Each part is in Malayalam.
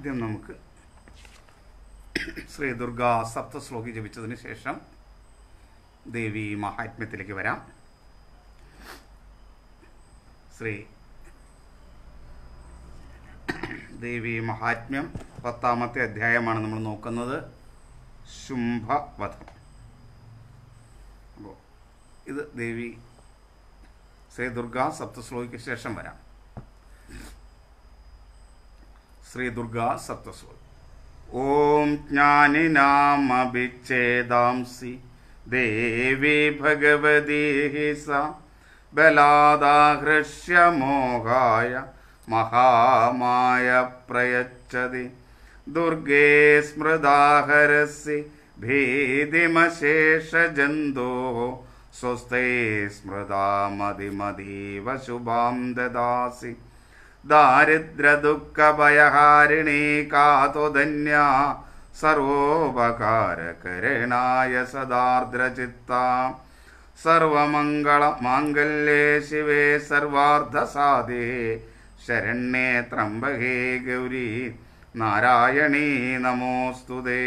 ആദ്യം നമുക്ക് ശ്രീ ദുർഗാ സപ്തശ്ലോകി ജപിച്ചതിന് ശേഷം ദേവി മഹാത്മ്യത്തിലേക്ക് വരാം ശ്രീ ദേവി മഹാത്മ്യം പത്താമത്തെ അധ്യായമാണ് നമ്മൾ നോക്കുന്നത് ശുംഭവധം അപ്പോൾ ഇത് ദേവി ശ്രീ ദുർഗാ സപ്തശ്ലോകിക്ക് ശേഷം വരാം ശ്രീ ദുർഗാ സപ്തശ്ലോകി ഓം ജ്ഞാനിനാമഭിച്ഛേദാംസി ദേവി ഭഗവതി സ ബലാദാഹൃഷ്യ മോഹായ മഹാമായ പ്രയച്ഛതി ദുർഗേ സ്മൃതാഹരസി ഭീതിമശേഷജന്തോ സ്വസ്ഥേ സ്മൃതാമതിമതീവ ശുഭാം ദദാസി ദാരിദ്ര്യദുഃഖഭയഹാരിണീ കാതുധന്യ സർവോപകാരകരണായ സദാർദ്രചിത്ത സർവമംഗള മാംഗല്യേ ശിവേ സർവാർദ്ധസാധേ ശരണ്യേ ത്രംബകേ ഗൗരി നാരായണീ നമോസ്തുതേ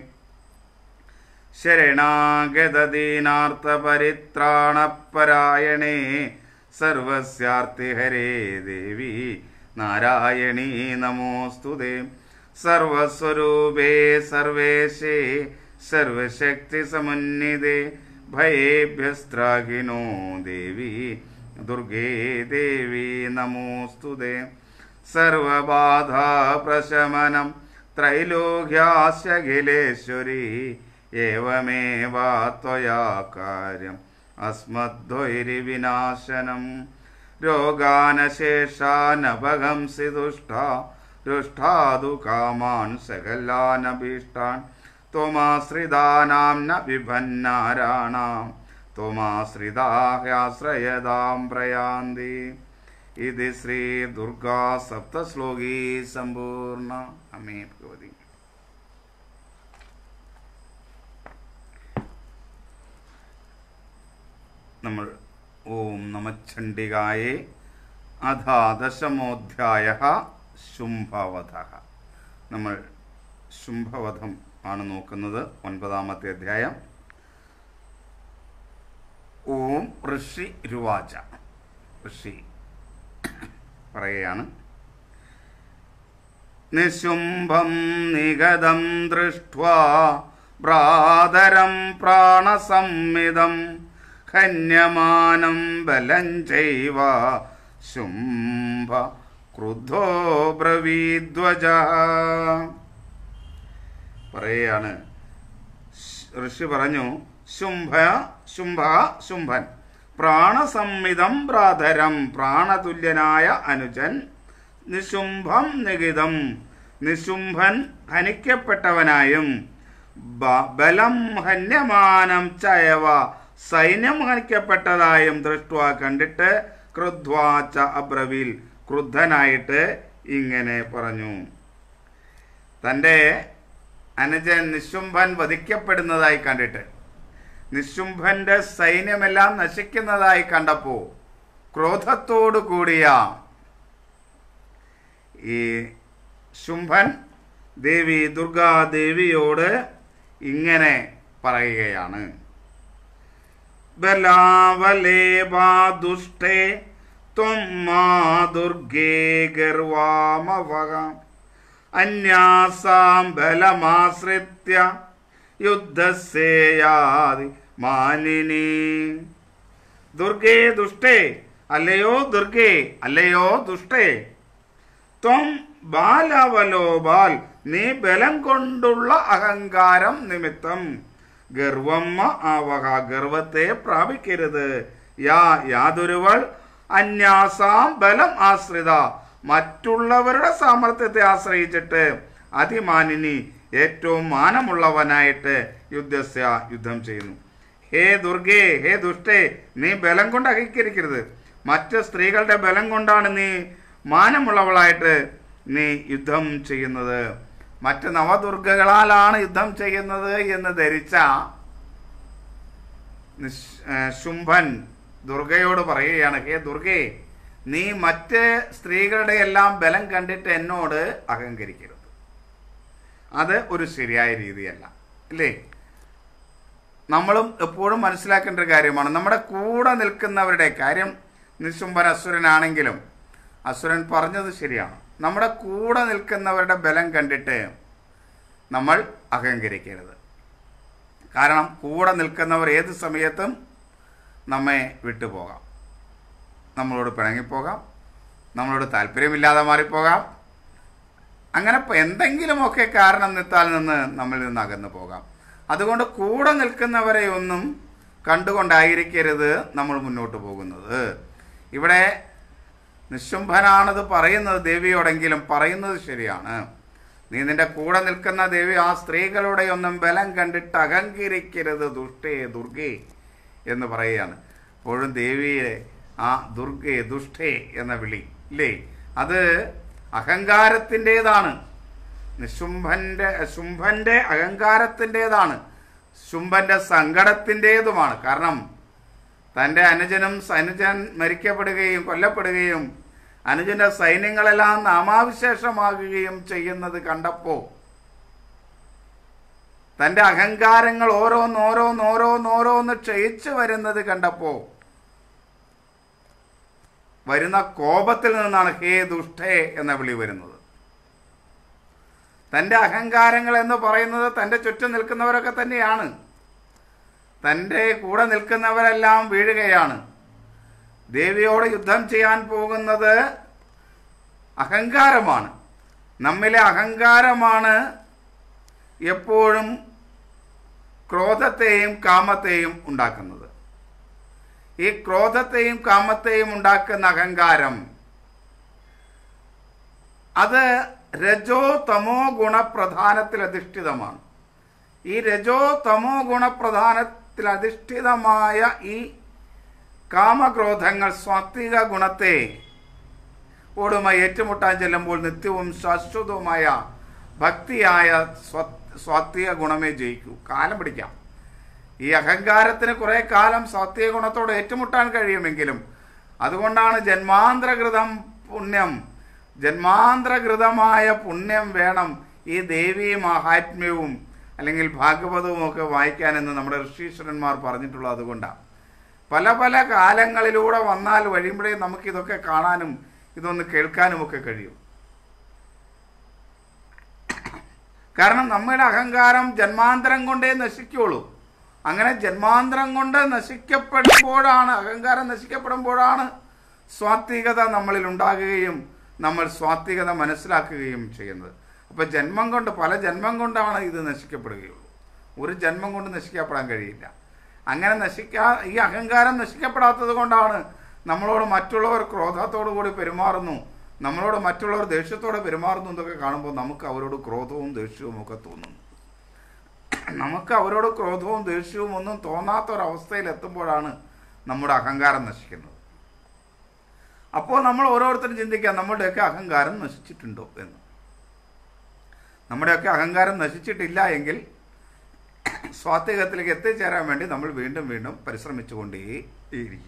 ശരണാഗതദീനാർത്ഥപരിത്രാണപരായണേ സർവസ്യാർത്തിഹരേ ദേവി നാരായണീ നമോസ്തുതേ സർവസ്വരൂപേ സർവേശേ സർവശക്തിസമന്വിതേ ഭയേഭ്യസ്ത്രാഹിനോ ദേവി ദുർഗേ ദേവി നമോസ്തുതേ സർവബാധാപ്രശമനം ത്രൈലോക്യാസ്യഖിലേശ്വരി ഏവമേവ ത്വയാ കാര്യം അസ്മദ്വൈരിവിനാശനം രോഗാനശേഷാനപഹംസി ദുഷ്ട രുഷ്ടാദു കാമാൻ സകലാനഭീഷ്ടാൻ ത്വമാശ്രിതാനാം ന വിഭന്നാരാണാം ത്വമാശ്രിതാഹ്യാശ്രയതാം പ്രയാന്തി ഇത് ശ്രീ ദുർഗാ സപ്തശ്ലോകി സമ്പൂർണ്ണ അമേ ഭഗവതി നമ്മൾ ഓം നമച്ചണ്ഡികായേ അഥാ ദശമോധ്യായ ശുംഭവധ നമ്മൾ ശുംഭവധം ആണ് നോക്കുന്നത് ഒൻപതാമത്തെ അധ്യായം ഓം ഋഷി രുവാച ഋഷി പറയുകയാണ് നിശുംഭം നിഗതം ദൃഷ്ട്വാ ഭ്രാതരം പ്രാണസംമിതം ഹന്യമാനം ബലം ചൈവ ശുംഭ ക്രുദ്ധോ ബ്രവീധ്വജ പറയുകയാണ് ഋഷി പറഞ്ഞു ശുംഭ ശുംഭ ശുംഭൻ പ്രാണസംമിതം ഭ്രാതരം പ്രാണതുല്യനായ അനുജൻ നിശുംഭം നികിതം നിശുംഭൻ ഹനിക്കപ്പെട്ടവനായും ബ- ബലം ഹന്യമാനം ചയവ സൈന്യം ഹനിക്കപ്പെട്ടതായും ദൃഷ്ടുവ കണ്ടിട്ട് ക്രുദ്വാച്ച അബ്രവിൽ ക്രുദ്ധനായിട്ട് ഇങ്ങനെ പറഞ്ഞു തൻ്റെ അനുജൻ നിശുംഭൻ വധിക്കപ്പെടുന്നതായി കണ്ടിട്ട് നിശുംഭന്റെ സൈന്യമെല്ലാം നശിക്കുന്നതായി കണ്ടപ്പോ ക്രോധത്തോടു കൂടിയ ഈ ശുംഭൻ ദേവി ദുർഗാദേവിയോട് ഇങ്ങനെ പറയുകയാണ് ബലാവലേവാ ദുഷ്ടേ ത്വം മാ ദുർഗേ ഗർവാമവക അന്യാസാം ബലമാശ്രിത്യ യുദ്ധസേയാതി മാനിനി ദുർഗേ ദുഷ്ടേ അല്ലയോ ദുർഗേ അല്ലയോ ദുഷ്ടേ ത്വം ബാലവലോബാൽ നീ ബലം കൊണ്ടുള്ള അഹങ്കാരം നിമിത്തം ഗർവമ്മ ആവക ഗർവത്തെ പ്രാപിക്കരുത് യാ യാതൊരുവൾ അന്യാസാം ബലം ആശ്രിത മറ്റുള്ളവരുടെ സാമർത്ഥ്യത്തെ ആശ്രയിച്ചിട്ട് അതിമാനിനി ഏറ്റവും മാനമുള്ളവനായിട്ട് യുദ്ധസ്യ യുദ്ധം ചെയ്യുന്നു ഹേ ദുർഗേ ഹേ ദുഷ്ടേ നീ ബലം കൊണ്ട് അഹിക്കരിക്കരുത് മറ്റ് സ്ത്രീകളുടെ ബലം കൊണ്ടാണ് നീ മാനമുള്ളവളായിട്ട് നീ യുദ്ധം ചെയ്യുന്നത് മറ്റ് നവദുർഗകളാലാണ് യുദ്ധം ചെയ്യുന്നത് എന്ന് ധരിച്ച നിശ്- ഏ, ശുംഭൻ ദുർഗയോട് പറയുകയാണ് ഹേ ദുർഗേ നീ മറ്റ് സ്ത്രീകളുടെ എല്ലാം ബലം കണ്ടിട്ട് എന്നോട് അഹങ്കരിക്കരുത് അത് ഒരു ശരിയായ രീതിയല്ല അല്ലേ നമ്മളും എപ്പോഴും മനസ്സിലാക്കേണ്ട ഒരു കാര്യമാണ് നമ്മുടെ കൂടെ നിൽക്കുന്നവരുടെ കാര്യം നിശുംബൻ അസുരനാണെങ്കിലും അസുരൻ പറഞ്ഞത് ശരിയാണ് നമ്മുടെ കൂടെ നിൽക്കുന്നവരുടെ ബലം കണ്ടിട്ട് നമ്മൾ അഹങ്കരിക്കരുത് കാരണം കൂടെ നിൽക്കുന്നവർ ഏത് സമയത്തും നമ്മെ വിട്ടുപോകാം നമ്മളോട് പിണങ്ങിപ്പോകാം നമ്മളോട് താല്പര്യമില്ലാതെ മാറിപ്പോകാം അങ്ങനെ ഇപ്പൊ എന്തെങ്കിലുമൊക്കെ കാരണം നിത്താൽ നിന്ന് നമ്മളിൽ നിന്ന് അകന്നു പോകാം അതുകൊണ്ട് കൂടെ നിൽക്കുന്നവരെ ഒന്നും കണ്ടുകൊണ്ടായിരിക്കരുത് നമ്മൾ മുന്നോട്ട് പോകുന്നത് ഇവിടെ നിശുംഭനാണത് പറയുന്നത് ദേവിയോടെങ്കിലും പറയുന്നത് ശരിയാണ് നീ നിന്റെ കൂടെ നിൽക്കുന്ന ദേവി ആ സ്ത്രീകളുടെ ഒന്നും ബലം കണ്ടിട്ട് അഹങ്കരിക്കരുത് ദുഷ്ടേ ദുർഗേ എന്ന് പറയുകയാണ് അപ്പോഴും ദേവിയെ ആ ദുർഗേ ദുഷ്ടേ എന്ന വിളി ഇല്ലേ അത് അഹങ്കാരത്തിൻ്റെതാണ് നിശുംഭന്റെ ശുംഭന്റെ അഹങ്കാരത്തിൻ്റെതാണ് ശുംഭന്റെ സങ്കടത്തിൻ്റെതുമാണ് കാരണം തൻ്റെ അനുജനും അനുജൻ മരിക്കപ്പെടുകയും കൊല്ലപ്പെടുകയും അനുജന്റെ സൈന്യങ്ങളെല്ലാം നാമാവിശേഷമാകുകയും ചെയ്യുന്നത് കണ്ടപ്പോ തൻ്റെ അഹങ്കാരങ്ങൾ ഓരോന്നോരോന്നോരോന്നോരോന്ന് ക്ഷയിച്ചു വരുന്നത് കണ്ടപ്പോ വരുന്ന കോപത്തിൽ നിന്നാണ് ഹേ ദുഷ്ടേ എന്ന വിളി വരുന്നത് തൻ്റെ അഹങ്കാരങ്ങൾ എന്ന് പറയുന്നത് തൻ്റെ ചുറ്റും നിൽക്കുന്നവരൊക്കെ തന്നെയാണ് തൻ്റെ കൂടെ നിൽക്കുന്നവരെല്ലാം വീഴുകയാണ് ദേവിയോട് യുദ്ധം ചെയ്യാൻ പോകുന്നത് അഹങ്കാരമാണ് നമ്മിലെ അഹങ്കാരമാണ് എപ്പോഴും ക്രോധത്തെയും കാമത്തെയും ഉണ്ടാക്കുന്നത് ഈ ക്രോധത്തെയും കാമത്തെയും ഉണ്ടാക്കുന്ന അഹങ്കാരം അത് രജോ തമോ ഗുണപ്രധാനത്തിൽ അധിഷ്ഠിതമാണ് ഈ രജോ തമോ ഗുണപ്രധാനത്തിൽ അധിഷ്ഠിതമായ ഈ കാമക്രോധങ്ങൾ സ്വാത്വിക ഗുണത്തെ ഓടുമായി ഏറ്റുമുട്ടാൻ ചെല്ലുമ്പോൾ നിത്യവും ശാശ്വതവുമായ ഭക്തിയായ സ്വ- സ്വാത്വിക ഗുണമേ ജയിക്കൂ കാലം പിടിക്കാം ഈ അഹങ്കാരത്തിന് കുറെ കാലം സാത്വിക ഗുണത്തോട് ഏറ്റുമുട്ടാൻ കഴിയുമെങ്കിലും അതുകൊണ്ടാണ് ജന്മാന്തരകൃതം പുണ്യം ജന്മാന്തരകൃതമായ പുണ്യം വേണം ഈ ദേവീ മഹാത്മ്യവും അല്ലെങ്കിൽ ഭാഗവതവും ഒക്കെ വായിക്കാനെന്ന് നമ്മുടെ ഋഷീശ്വരന്മാർ പറഞ്ഞിട്ടുള്ളത് അതുകൊണ്ടാണ് പല പല കാലങ്ങളിലൂടെ വന്നാൽ വഴിയുമ്പോഴേ നമുക്കിതൊക്കെ കാണാനും ഇതൊന്ന് കേൾക്കാനും ഒക്കെ കഴിയും കാരണം നമ്മുടെ അഹങ്കാരം ജന്മാന്തരം കൊണ്ടേ നശിക്കുള്ളൂ അങ്ങനെ ജന്മാന്തരം കൊണ്ട് നശിക്കപ്പെടുമ്പോഴാണ് അഹങ്കാരം നശിക്കപ്പെടുമ്പോഴാണ് സ്വാത്വികത നമ്മളിൽ ഉണ്ടാകുകയും നമ്മൾ സ്വാത്വികത മനസ്സിലാക്കുകയും ചെയ്യുന്നത് അപ്പൊ ജന്മം കൊണ്ട് പല ജന്മം കൊണ്ടാണ് ഇത് നശിക്കപ്പെടുകയുള്ളൂ ഒരു ജന്മം കൊണ്ട് നശിക്കപ്പെടാൻ കഴിയില്ല അങ്ങനെ നശിക്കാ ഈ അഹങ്കാരം നശിക്കപ്പെടാത്തത് കൊണ്ടാണ് നമ്മളോട് മറ്റുള്ളവർ ക്രോധത്തോടു കൂടി പെരുമാറുന്നു നമ്മളോട് മറ്റുള്ളവർ ദേഷ്യത്തോടെ പെരുമാറുന്നു എന്നൊക്കെ കാണുമ്പോൾ നമുക്ക് അവരോട് ക്രോധവും ദേഷ്യവും ഒക്കെ തോന്നുന്നു നമുക്ക് അവരോട് ക്രോധവും ദേഷ്യവും ഒന്നും തോന്നാത്ത ഒരവസ്ഥയിൽ എത്തുമ്പോഴാണ് നമ്മുടെ അഹങ്കാരം നശിക്കുന്നത് അപ്പോൾ നമ്മൾ ഓരോരുത്തരും ചിന്തിക്കാം നമ്മുടെയൊക്കെ അഹങ്കാരം നശിച്ചിട്ടുണ്ടോ എന്ന് നമ്മുടെയൊക്കെ അഹങ്കാരം നശിച്ചിട്ടില്ല എങ്കിൽ സ്വാത്വികത്തിലേക്ക് എത്തിച്ചേരാൻ വേണ്ടി നമ്മൾ വീണ്ടും വീണ്ടും പരിശ്രമിച്ചുകൊണ്ടേയിരിക്കുക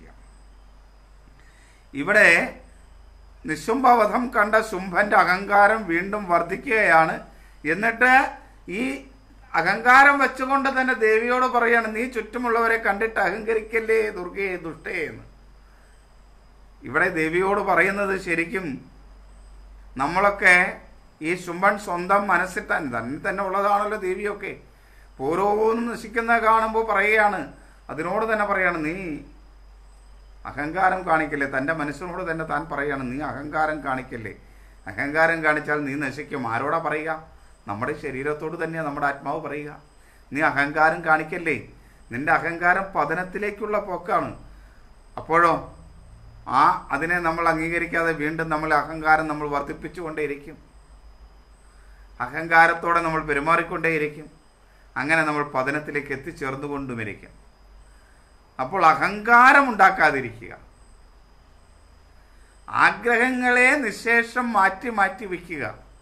ഇവിടെ നിശുംഭവധം കണ്ട ശുംഭന്റെ അഹങ്കാരം വീണ്ടും വർദ്ധിക്കുകയാണ് എന്നിട്ട് ഈ അഹങ്കാരം വെച്ചുകൊണ്ട് തന്നെ ദേവിയോട് പറയാണ് നീ ചുറ്റുമുള്ളവരെ കണ്ടിട്ട് അഹങ്കരിക്കല്ലേ ദുർഗേ ദുഷ്ടേ എന്ന് ഇവിടെ ദേവിയോട് പറയുന്നത് ശരിക്കും നമ്മളൊക്കെ ഈ ശുംഭൻ സ്വന്തം മനസ്സിൽ തന്നെ തന്നെ തന്നെ ഉള്ളതാണല്ലോ ദേവിയൊക്കെ ഓരോന്നും നശിക്കുന്ന കാണുമ്പോൾ പറയുകയാണ് അതിനോട് തന്നെ പറയാണ് നീ അഹങ്കാരം കാണിക്കല്ലേ തൻ്റെ മനസ്സിനോട് തന്നെ താൻ പറയാണ് നീ അഹങ്കാരം കാണിക്കല്ലേ അഹങ്കാരം കാണിച്ചാൽ നീ നശിക്കും ആരോടാ പറയുക നമ്മുടെ ശരീരത്തോട് തന്നെയാണ് നമ്മുടെ ആത്മാവ് പറയുക നീ അഹങ്കാരം കാണിക്കല്ലേ നിന്റെ അഹങ്കാരം പതനത്തിലേക്കുള്ള പോക്കാണ് അപ്പോഴോ ആ അതിനെ നമ്മൾ അംഗീകരിക്കാതെ വീണ്ടും നമ്മൾ അഹങ്കാരം നമ്മൾ വർദ്ധിപ്പിച്ചുകൊണ്ടേയിരിക്കും അഹങ്കാരത്തോടെ നമ്മൾ പെരുമാറിക്കൊണ്ടേയിരിക്കും അങ്ങനെ നമ്മൾ പതനത്തിലേക്ക് എത്തിച്ചേർന്നുകൊണ്ടുമിരിക്കും അപ്പോൾ അഹങ്കാരം ഉണ്ടാക്കാതിരിക്കുക ആഗ്രഹങ്ങളെ നിശേഷം മാറ്റി മാറ്റി വയ്ക്കുക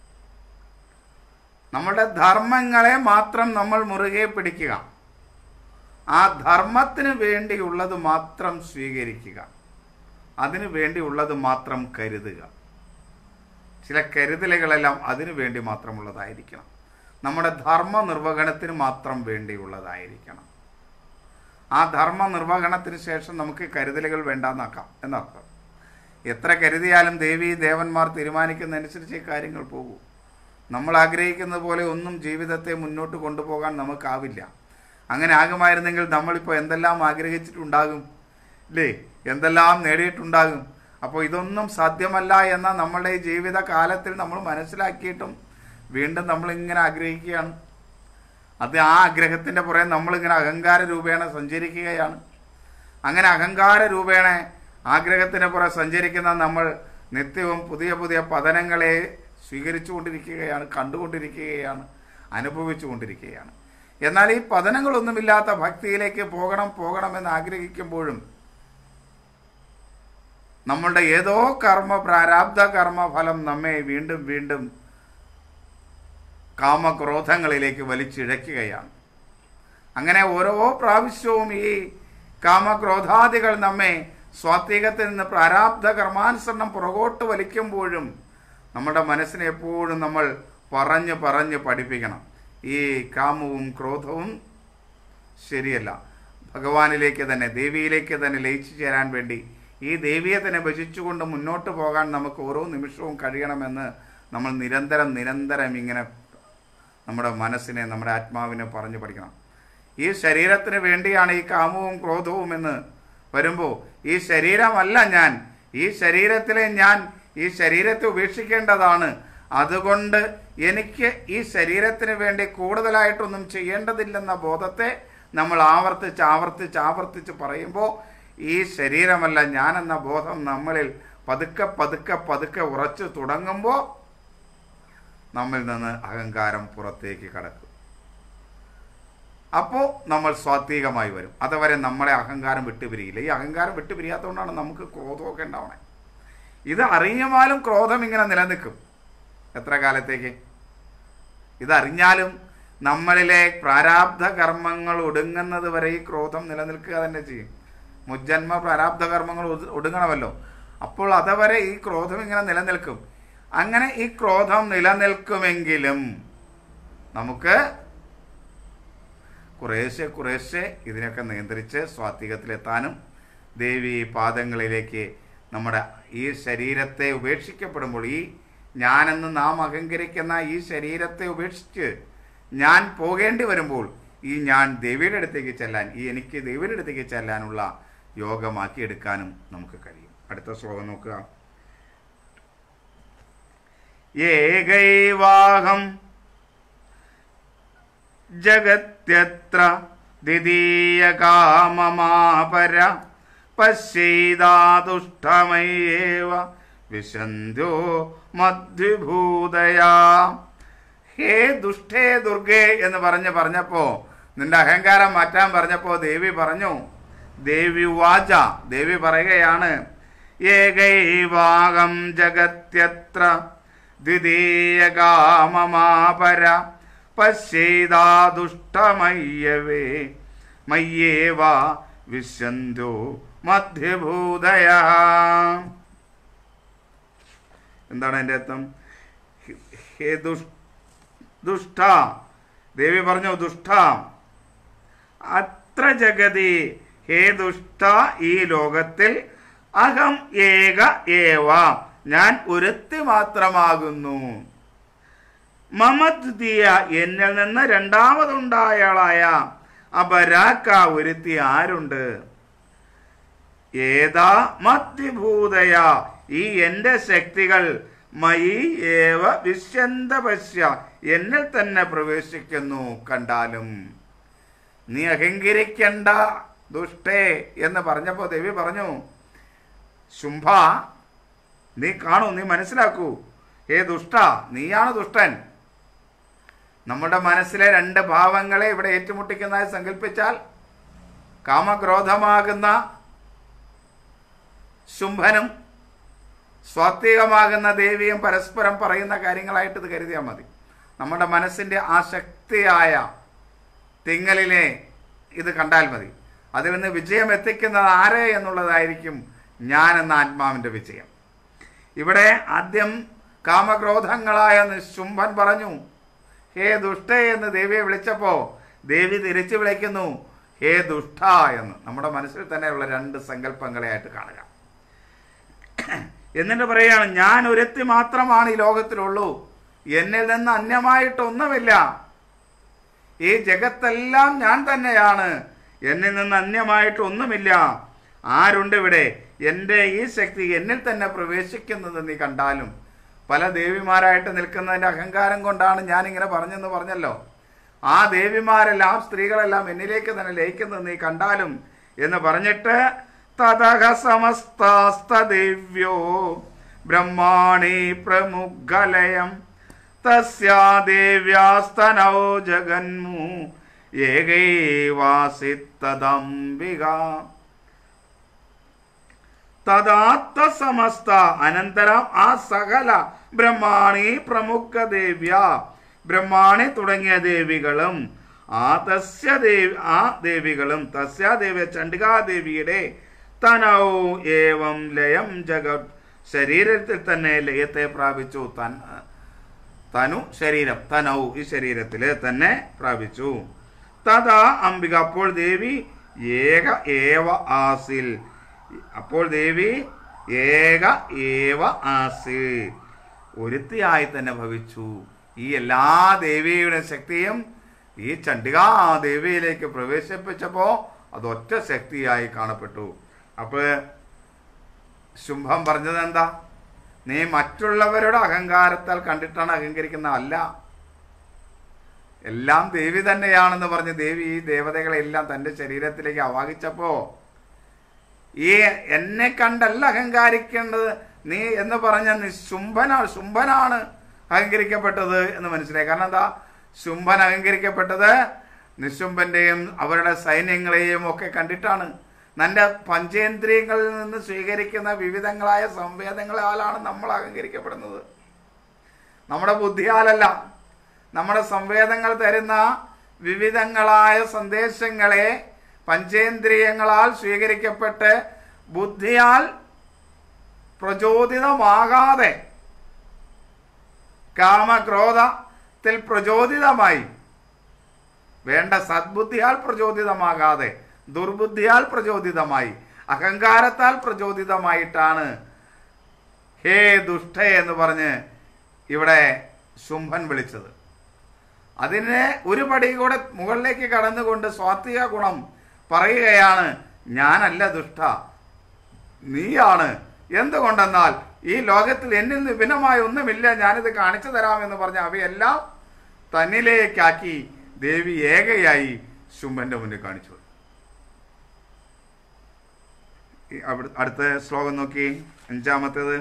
നമ്മുടെ ധർമ്മങ്ങളെ മാത്രം നമ്മൾ മുറുകെ പിടിക്കുക ആ ധർമ്മത്തിന് വേണ്ടിയുള്ളത് മാത്രം സ്വീകരിക്കുക അതിനു വേണ്ടിയുള്ളത് മാത്രം കരുതുക ചില കരുതലുകളെല്ലാം അതിനു വേണ്ടി മാത്രമുള്ളതായിരിക്കണം നമ്മുടെ ധർമ്മ നിർവഹണത്തിന് മാത്രം വേണ്ടിയുള്ളതായിരിക്കണം ആ ധർമ്മ നിർവഹണത്തിന് ശേഷം നമുക്ക് കരുതലുകൾ വേണ്ടാന്നാക്കാം എന്നർത്ഥം എത്ര കരുതിയാലും ദേവി ദേവന്മാർ തീരുമാനിക്കുന്നതനുസരിച്ച് ഈ കാര്യങ്ങൾ പോകൂ നമ്മൾ ആഗ്രഹിക്കുന്നത് പോലെ ഒന്നും ജീവിതത്തെ മുന്നോട്ട് കൊണ്ടുപോകാൻ നമുക്കാവില്ല അങ്ങനെ ആകുമായിരുന്നെങ്കിൽ നമ്മളിപ്പോൾ എന്തെല്ലാം ആഗ്രഹിച്ചിട്ടുണ്ടാകും അല്ലേ എന്തെല്ലാം നേടിയിട്ടുണ്ടാകും അപ്പോൾ ഇതൊന്നും സാധ്യമല്ല എന്ന നമ്മളുടെ ഈ ജീവിത കാലത്തിൽ നമ്മൾ മനസ്സിലാക്കിയിട്ടും വീണ്ടും നമ്മളിങ്ങനെ ആഗ്രഹിക്കുകയാണ് അത് ആ ആഗ്രഹത്തിൻ്റെ പുറകെ നമ്മളിങ്ങനെ അഹങ്കാര രൂപേണ സഞ്ചരിക്കുകയാണ് അങ്ങനെ അഹങ്കാര രൂപേണ ആഗ്രഹത്തിന് പുറകെ സഞ്ചരിക്കുന്ന നമ്മൾ നിത്യവും പുതിയ പുതിയ പതനങ്ങളെ സ്വീകരിച്ചുകൊണ്ടിരിക്കുകയാണ് കണ്ടുകൊണ്ടിരിക്കുകയാണ് അനുഭവിച്ചുകൊണ്ടിരിക്കുകയാണ് എന്നാൽ ഈ പതനങ്ങളൊന്നുമില്ലാത്ത ഭക്തിയിലേക്ക് പോകണം പോകണമെന്ന് ആഗ്രഹിക്കുമ്പോഴും നമ്മളുടെ ഏതോ കർമ്മ പ്രാരാബ്ധ കർമ്മ ഫലം നമ്മെ വീണ്ടും വീണ്ടും കാമക്രോധങ്ങളിലേക്ക് വലിച്ചിഴയ്ക്കുകയാണ് അങ്ങനെ ഓരോ പ്രാവശ്യവും ഈ കാമക്രോധാദികൾ നമ്മെ സ്വാത്വികത്തിൽ നിന്ന് പ്രാരാബ്ധ കർമാനുസരണം പുറകോട്ട് വലിക്കുമ്പോഴും നമ്മുടെ മനസ്സിനെ എപ്പോഴും നമ്മൾ പറഞ്ഞ് പറഞ്ഞ് പഠിപ്പിക്കണം ഈ കാമവും ക്രോധവും ശരിയല്ല ഭഗവാനിലേക്ക് തന്നെ ദേവിയിലേക്ക് തന്നെ ലയിച്ചു ചേരാൻ വേണ്ടി ഈ ദേവിയെ തന്നെ ഭജിച്ചുകൊണ്ട് മുന്നോട്ട് പോകാൻ നമുക്ക് ഓരോ നിമിഷവും കഴിയണമെന്ന് നമ്മൾ നിരന്തരം നിരന്തരം ഇങ്ങനെ നമ്മുടെ മനസ്സിനെ നമ്മുടെ ആത്മാവിനെ പറഞ്ഞു പഠിക്കണം ഈ ശരീരത്തിന് വേണ്ടിയാണ് ഈ കാമവും ക്രോധവും എന്ന് വരുമ്പോൾ ഈ ശരീരമല്ല ഞാൻ ഈ ശരീരത്തിലെ ഞാൻ ഈ ശരീരത്തെ ഉപേക്ഷിക്കേണ്ടതാണ് അതുകൊണ്ട് എനിക്ക് ഈ ശരീരത്തിന് വേണ്ടി കൂടുതലായിട്ടൊന്നും ചെയ്യേണ്ടതില്ലെന്ന ബോധത്തെ നമ്മൾ ആവർത്തിച്ച് ആവർത്തിച്ച് ആവർത്തിച്ച് പറയുമ്പോൾ ഈ ശരീരമല്ല ഞാനെന്ന ബോധം നമ്മളിൽ പതുക്കെ പതുക്കെ പതുക്കെ ഉറച്ചു തുടങ്ങുമ്പോൾ നമ്മിൽ നിന്ന് അഹങ്കാരം പുറത്തേക്ക് കടക്കും അപ്പോൾ നമ്മൾ സ്വാത്വികമായി വരും അതുവരെ നമ്മളെ അഹങ്കാരം വിട്ടുപിരിയില്ല ഈ അഹങ്കാരം വിട്ടുപിരിയാത്തതുകൊണ്ടാണ് നമുക്ക് ക്രോധമൊക്കെ ഉണ്ടാവണേ ഇത് അറിയുമാലും ക്രോധം ഇങ്ങനെ നിലനിൽക്കും എത്ര കാലത്തേക്ക് ഇതറിഞ്ഞാലും നമ്മളിലെ പ്രാരാബ്ധ കർമ്മങ്ങൾ ഒടുങ്ങുന്നത് വരെ ഈ ക്രോധം നിലനിൽക്കുക തന്നെ ചെയ്യും മുജ്ജന്മ പ്രാരാബ്ധ കർമ്മങ്ങൾ ഒതു- ഒടുങ്ങണമല്ലോ അപ്പോൾ അതുവരെ ഈ ക്രോധം ഇങ്ങനെ നിലനിൽക്കും അങ്ങനെ ഈ ക്രോധം നിലനിൽക്കുമെങ്കിലും നമുക്ക് കുറേശ്ശെ കുറേശ്ശെ ഇതിനൊക്കെ നിയന്ത്രിച്ച് സ്വാത്വികത്തിലെത്താനും ദേവി പാദങ്ങളിലേക്ക് നമ്മുടെ ഈ ശരീരത്തെ ഉപേക്ഷിക്കപ്പെടുമ്പോൾ ഈ ഞാനെന്ന് നാം അഹങ്കരിക്കുന്ന ഈ ശരീരത്തെ ഉപേക്ഷിച്ച് ഞാൻ പോകേണ്ടി വരുമ്പോൾ ഈ ഞാൻ ദേവിയുടെ അടുത്തേക്ക് ചെല്ലാൻ ഈ എനിക്ക് ദേവിയുടെ അടുത്തേക്ക് ചെല്ലാനുള്ള യോഗമാക്കി എടുക്കാനും നമുക്ക് കഴിയും അടുത്ത ശ്ലോകം നോക്കുക ഏകൈവാഹം ജഗത്യത്ര ദ്വിതീയകാമമാപര പശ്യൈതാതുഷ്ടമയേവ വിശന്ധ്യോ മധ്വിഭൂതയാ ഹേ ദുഷ്ടേ ദുർഗേ എന്ന് പറഞ്ഞ് പറഞ്ഞപ്പോ നിന്റെ അഹങ്കാരം മാറ്റാൻ പറഞ്ഞപ്പോ ദേവി പറഞ്ഞു ദേവി വാച ദേവി പറയുകയാണ് ഏകൈവാകം ജഗത്യത്ര ദ്വിതീയകാമമാപര പശ്യേതാദുഷ്ടമയ്യവേ മയ്യേവ വിശന്ധോ മധ്യഭൂതയ എന്താണ് എൻ്റെ അർത്ഥം ഹേ ദുഷ് ദുഷ്ട ദേവി പറഞ്ഞു ദുഷ്ട അത്ര ജഗതി ഹേ ദുഷ്ട ഈ ലോകത്തിൽ അഹം ഏക ഏവ ഞാൻ ഒരുത്തി മാത്രമാകുന്നു മമദ്വിതീയ എന്നിൽ നിന്ന് രണ്ടാമതുണ്ടായയാളായ അപരാക്ക ഒരുത്തി ആരുണ്ട് ഏതാ മധ്യഭൂതയ ഈ എന്റെ ശക്തികൾ മയി ഏവ വിശ്യന്ത പശ്യ എന്നിൽ തന്നെ പ്രവേശിക്കുന്നു കണ്ടാലും നീ അഹങ്കരിക്കണ്ട ദുഷ്ടേ എന്ന് പറഞ്ഞപ്പോൾ ദേവി പറഞ്ഞു ശുംഭ നീ കാണൂ നീ മനസ്സിലാക്കൂ ഏ ദുഷ്ട നീയാണ് ദുഷ്ടൻ നമ്മുടെ മനസ്സിലെ രണ്ട് ഭാവങ്ങളെ ഇവിടെ ഏറ്റുമുട്ടിക്കുന്നതായി സങ്കല്പിച്ചാൽ കാമക്രോധമാകുന്ന ശുംഭനും സ്വാത്വികമാകുന്ന ദേവിയും പരസ്പരം പറയുന്ന കാര്യങ്ങളായിട്ട് ഇത് കരുതിയാൽ മതി നമ്മുടെ മനസ്സിൻ്റെ ആ ശക്തിയായ തിങ്ങലിനെ ഇത് കണ്ടാൽ മതി അതിൽ നിന്ന് വിജയം എത്തിക്കുന്നത് ആരെ എന്നുള്ളതായിരിക്കും ഞാൻ എന്ന ആത്മാവിൻ്റെ വിജയം ഇവിടെ ആദ്യം കാമക്രോധങ്ങളായ ശുംഭൻ പറഞ്ഞു ഹേ ദുഷ്ട എന്ന് ദേവിയെ വിളിച്ചപ്പോ ദേവി തിരിച്ചു വിളിക്കുന്നു ഹേ ദുഷ്ട എന്ന് നമ്മുടെ മനസ്സിൽ തന്നെയുള്ള രണ്ട് സങ്കല്പങ്ങളെ ആയിട്ട് കാണുക എന്നിട്ട് പറയുകയാണ് ഞാൻ ഒരുത്തി മാത്രമാണ് ഈ ലോകത്തിലുള്ളൂ എന്നിൽ നിന്ന് അന്യമായിട്ടൊന്നുമില്ല ഈ ജഗത്തെല്ലാം ഞാൻ തന്നെയാണ് എന്നിൽ നിന്ന് അന്യമായിട്ടൊന്നുമില്ല ആരുണ്ട് ഇവിടെ എൻ്റെ ഈ ശക്തി എന്നിൽ തന്നെ പ്രവേശിക്കുന്നത് നീ കണ്ടാലും പല ദേവിമാരായിട്ട് നിൽക്കുന്നതിൻ്റെ അഹങ്കാരം കൊണ്ടാണ് ഞാനിങ്ങനെ പറഞ്ഞെന്ന് പറഞ്ഞല്ലോ ആ ദേവിമാരെല്ലാം സ്ത്രീകളെല്ലാം എന്നിലേക്ക് തന്നെ ലയിക്കുന്നത് നീ കണ്ടാലും എന്ന് പറഞ്ഞിട്ട് തതഹ സമസ്താസ്തദേവ്യോ ബ്രഹ്മാണി പ്രമുഖലയം തസ്യാദേവ്യാസ്തനോ ജഗന്മു ഏകൈവാസിത്തദംബിക തദാത്ത സമസ്ത അനന്തരം ആ സകല ബ്രഹ്മാണി പ്രമുഖ ദേവ്യ ബ്രഹ്മാണി തുടങ്ങിയ ദേവികളും ആ തസ്യ ദേവി ആ ദേവികളും തസ്യ ദേവി ചണ്ഡികാദേവിയുടെ തനൗ ഏവം ലയം ജഗത് ശരീരത്തിൽ തന്നെ ലയത്തെ പ്രാപിച്ചു തൻ തനു ശരീരം തനൗ ഈ ശരീരത്തില് തന്നെ പ്രാപിച്ചു തഥാ അംബിക അപ്പോൾ ദേവി ഏക ഏവ ആസിൽ അപ്പോൾ ദേവി ഏക ഏവ ആസി ഒരുത്തിയായി തന്നെ ഭവിച്ചു ഈ എല്ലാ ദേവിയുടെ ശക്തിയും ഈ ചണ്ഡികാ ദേവിയിലേക്ക് പ്രവേശിപ്പിച്ചപ്പോൾ അത് ഒറ്റ ശക്തിയായി കാണപ്പെട്ടു അപ്പോൾ ശുംഭം പറഞ്ഞത് എന്താ നീ മറ്റുള്ളവരുടെ അഹങ്കാരത്താൽ കണ്ടിട്ടാണ് അഹങ്കരിക്കുന്ന അല്ല എല്ലാം ദേവി തന്നെയാണെന്ന് പറഞ്ഞ് ദേവി ഈ ദേവതകളെല്ലാം തൻ്റെ ശരീരത്തിലേക്ക് ആവാഹിച്ചപ്പോ ഈ എന്നെ കണ്ടല്ല അഹങ്കാരിക്കേണ്ടത് നീ എന്ന് പറഞ്ഞ നീ ശുംഭനാണ് ശുംഭനാണ് അഹങ്കരിക്കപ്പെട്ടത് എന്ന് മനസ്സിലായി കാരണം എന്താ ശുംഭൻ അഹങ്കരിക്കപ്പെട്ടത് നിശുംഭന്റെയും അവരുടെ സൈന്യങ്ങളെയും ഒക്കെ കണ്ടിട്ടാണ് നിന്റെ പഞ്ചേന്ദ്രിയങ്ങളിൽ നിന്ന് സ്വീകരിക്കുന്ന വിവിധങ്ങളായ സംവേദങ്ങളാലാണ് നമ്മൾ അഹങ്കരിക്കപ്പെടുന്നത് നമ്മുടെ ബുദ്ധിയാലല്ല നമ്മുടെ സംവേദങ്ങൾ തരുന്ന വിവിധങ്ങളായ സന്ദേശങ്ങളെ പഞ്ചേന്ദ്രിയങ്ങളാൽ സ്വീകരിക്കപ്പെട്ട് ബുദ്ധിയാൽ പ്രചോദിതമാകാതെ കാമക്രോധത്തിൽ പ്രചോദിതമായി വേണ്ട സദ്ബുദ്ധിയാൽ പ്രചോദിതമാകാതെ ദുർബുദ്ധിയാൽ പ്രചോദിതമായി അഹങ്കാരത്താൽ പ്രചോദിതമായിട്ടാണ് ഹേ ദുഷ്ട എന്ന് പറഞ്ഞ് ഇവിടെ ശുംഭൻ വിളിച്ചത് അതിന് ഒരു പടി കൂടെ മുകളിലേക്ക് കടന്നുകൊണ്ട് സ്വാത്വിക ഗുണം പറയുകയാണ് ഞാനല്ല ദുഷ്ട നീയാണ് എന്തുകൊണ്ടെന്നാൽ ഈ ലോകത്തിൽ എന്നിൽ നിന്ന് വിഭിന്നമായ ഒന്നുമില്ല ഞാനിത് കാണിച്ചു തരാമെന്ന് പറഞ്ഞ അവയെല്ലാം തന്നിലേക്കാക്കി ദേവി ഏകയായി ശുംഭന്റെ മുന്നിൽ കാണിച്ചു ഈ അവിടെ അടുത്ത ശ്ലോകം നോക്കി അഞ്ചാമത്തേത്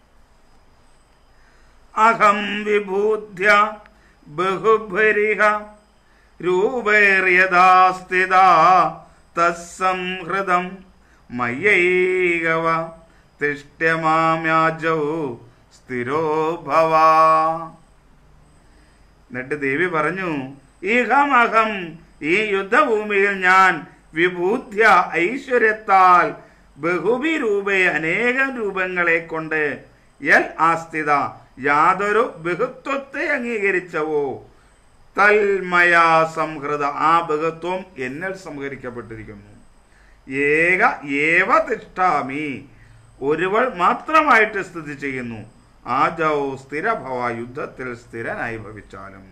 അഹം വിഭൂധ്യ ബഹുഭരിഹ രൂപേറിയതാ സ്ഥിത തസ്സംഹൃതം മയ്യൈകവ തിഷ്ട്യമാമ്യാജൗ സ്ഥിരോ ഭവാ എന്നിട്ട് ദേവി പറഞ്ഞു ഇഹമഹം ഈ യുദ്ധഭൂമിയിൽ ഞാൻ വിഭൂധ്യ ഐശ്വര്യത്താൽ ബഹുവിരൂപേ അനേകം രൂപങ്ങളെ കൊണ്ട് യൽ ആസ്ഥിത യാതൊരു ബഹുത്വത്തെ അംഗീകരിച്ചവോ തൽമയാ സംഹൃത ആ ബഹുത്വം എന്നിൽ സംഹരിക്കപ്പെട്ടിരിക്കുന്നു ഏക ഏവ തിഷ്ടാമി ഒരുവൾ മാത്രമായിട്ട് സ്ഥിതി ചെയ്യുന്നു ആജൗ സ്ഥിരഭവ യുദ്ധത്തിൽ സ്ഥിരനായി ഭവിച്ചാലും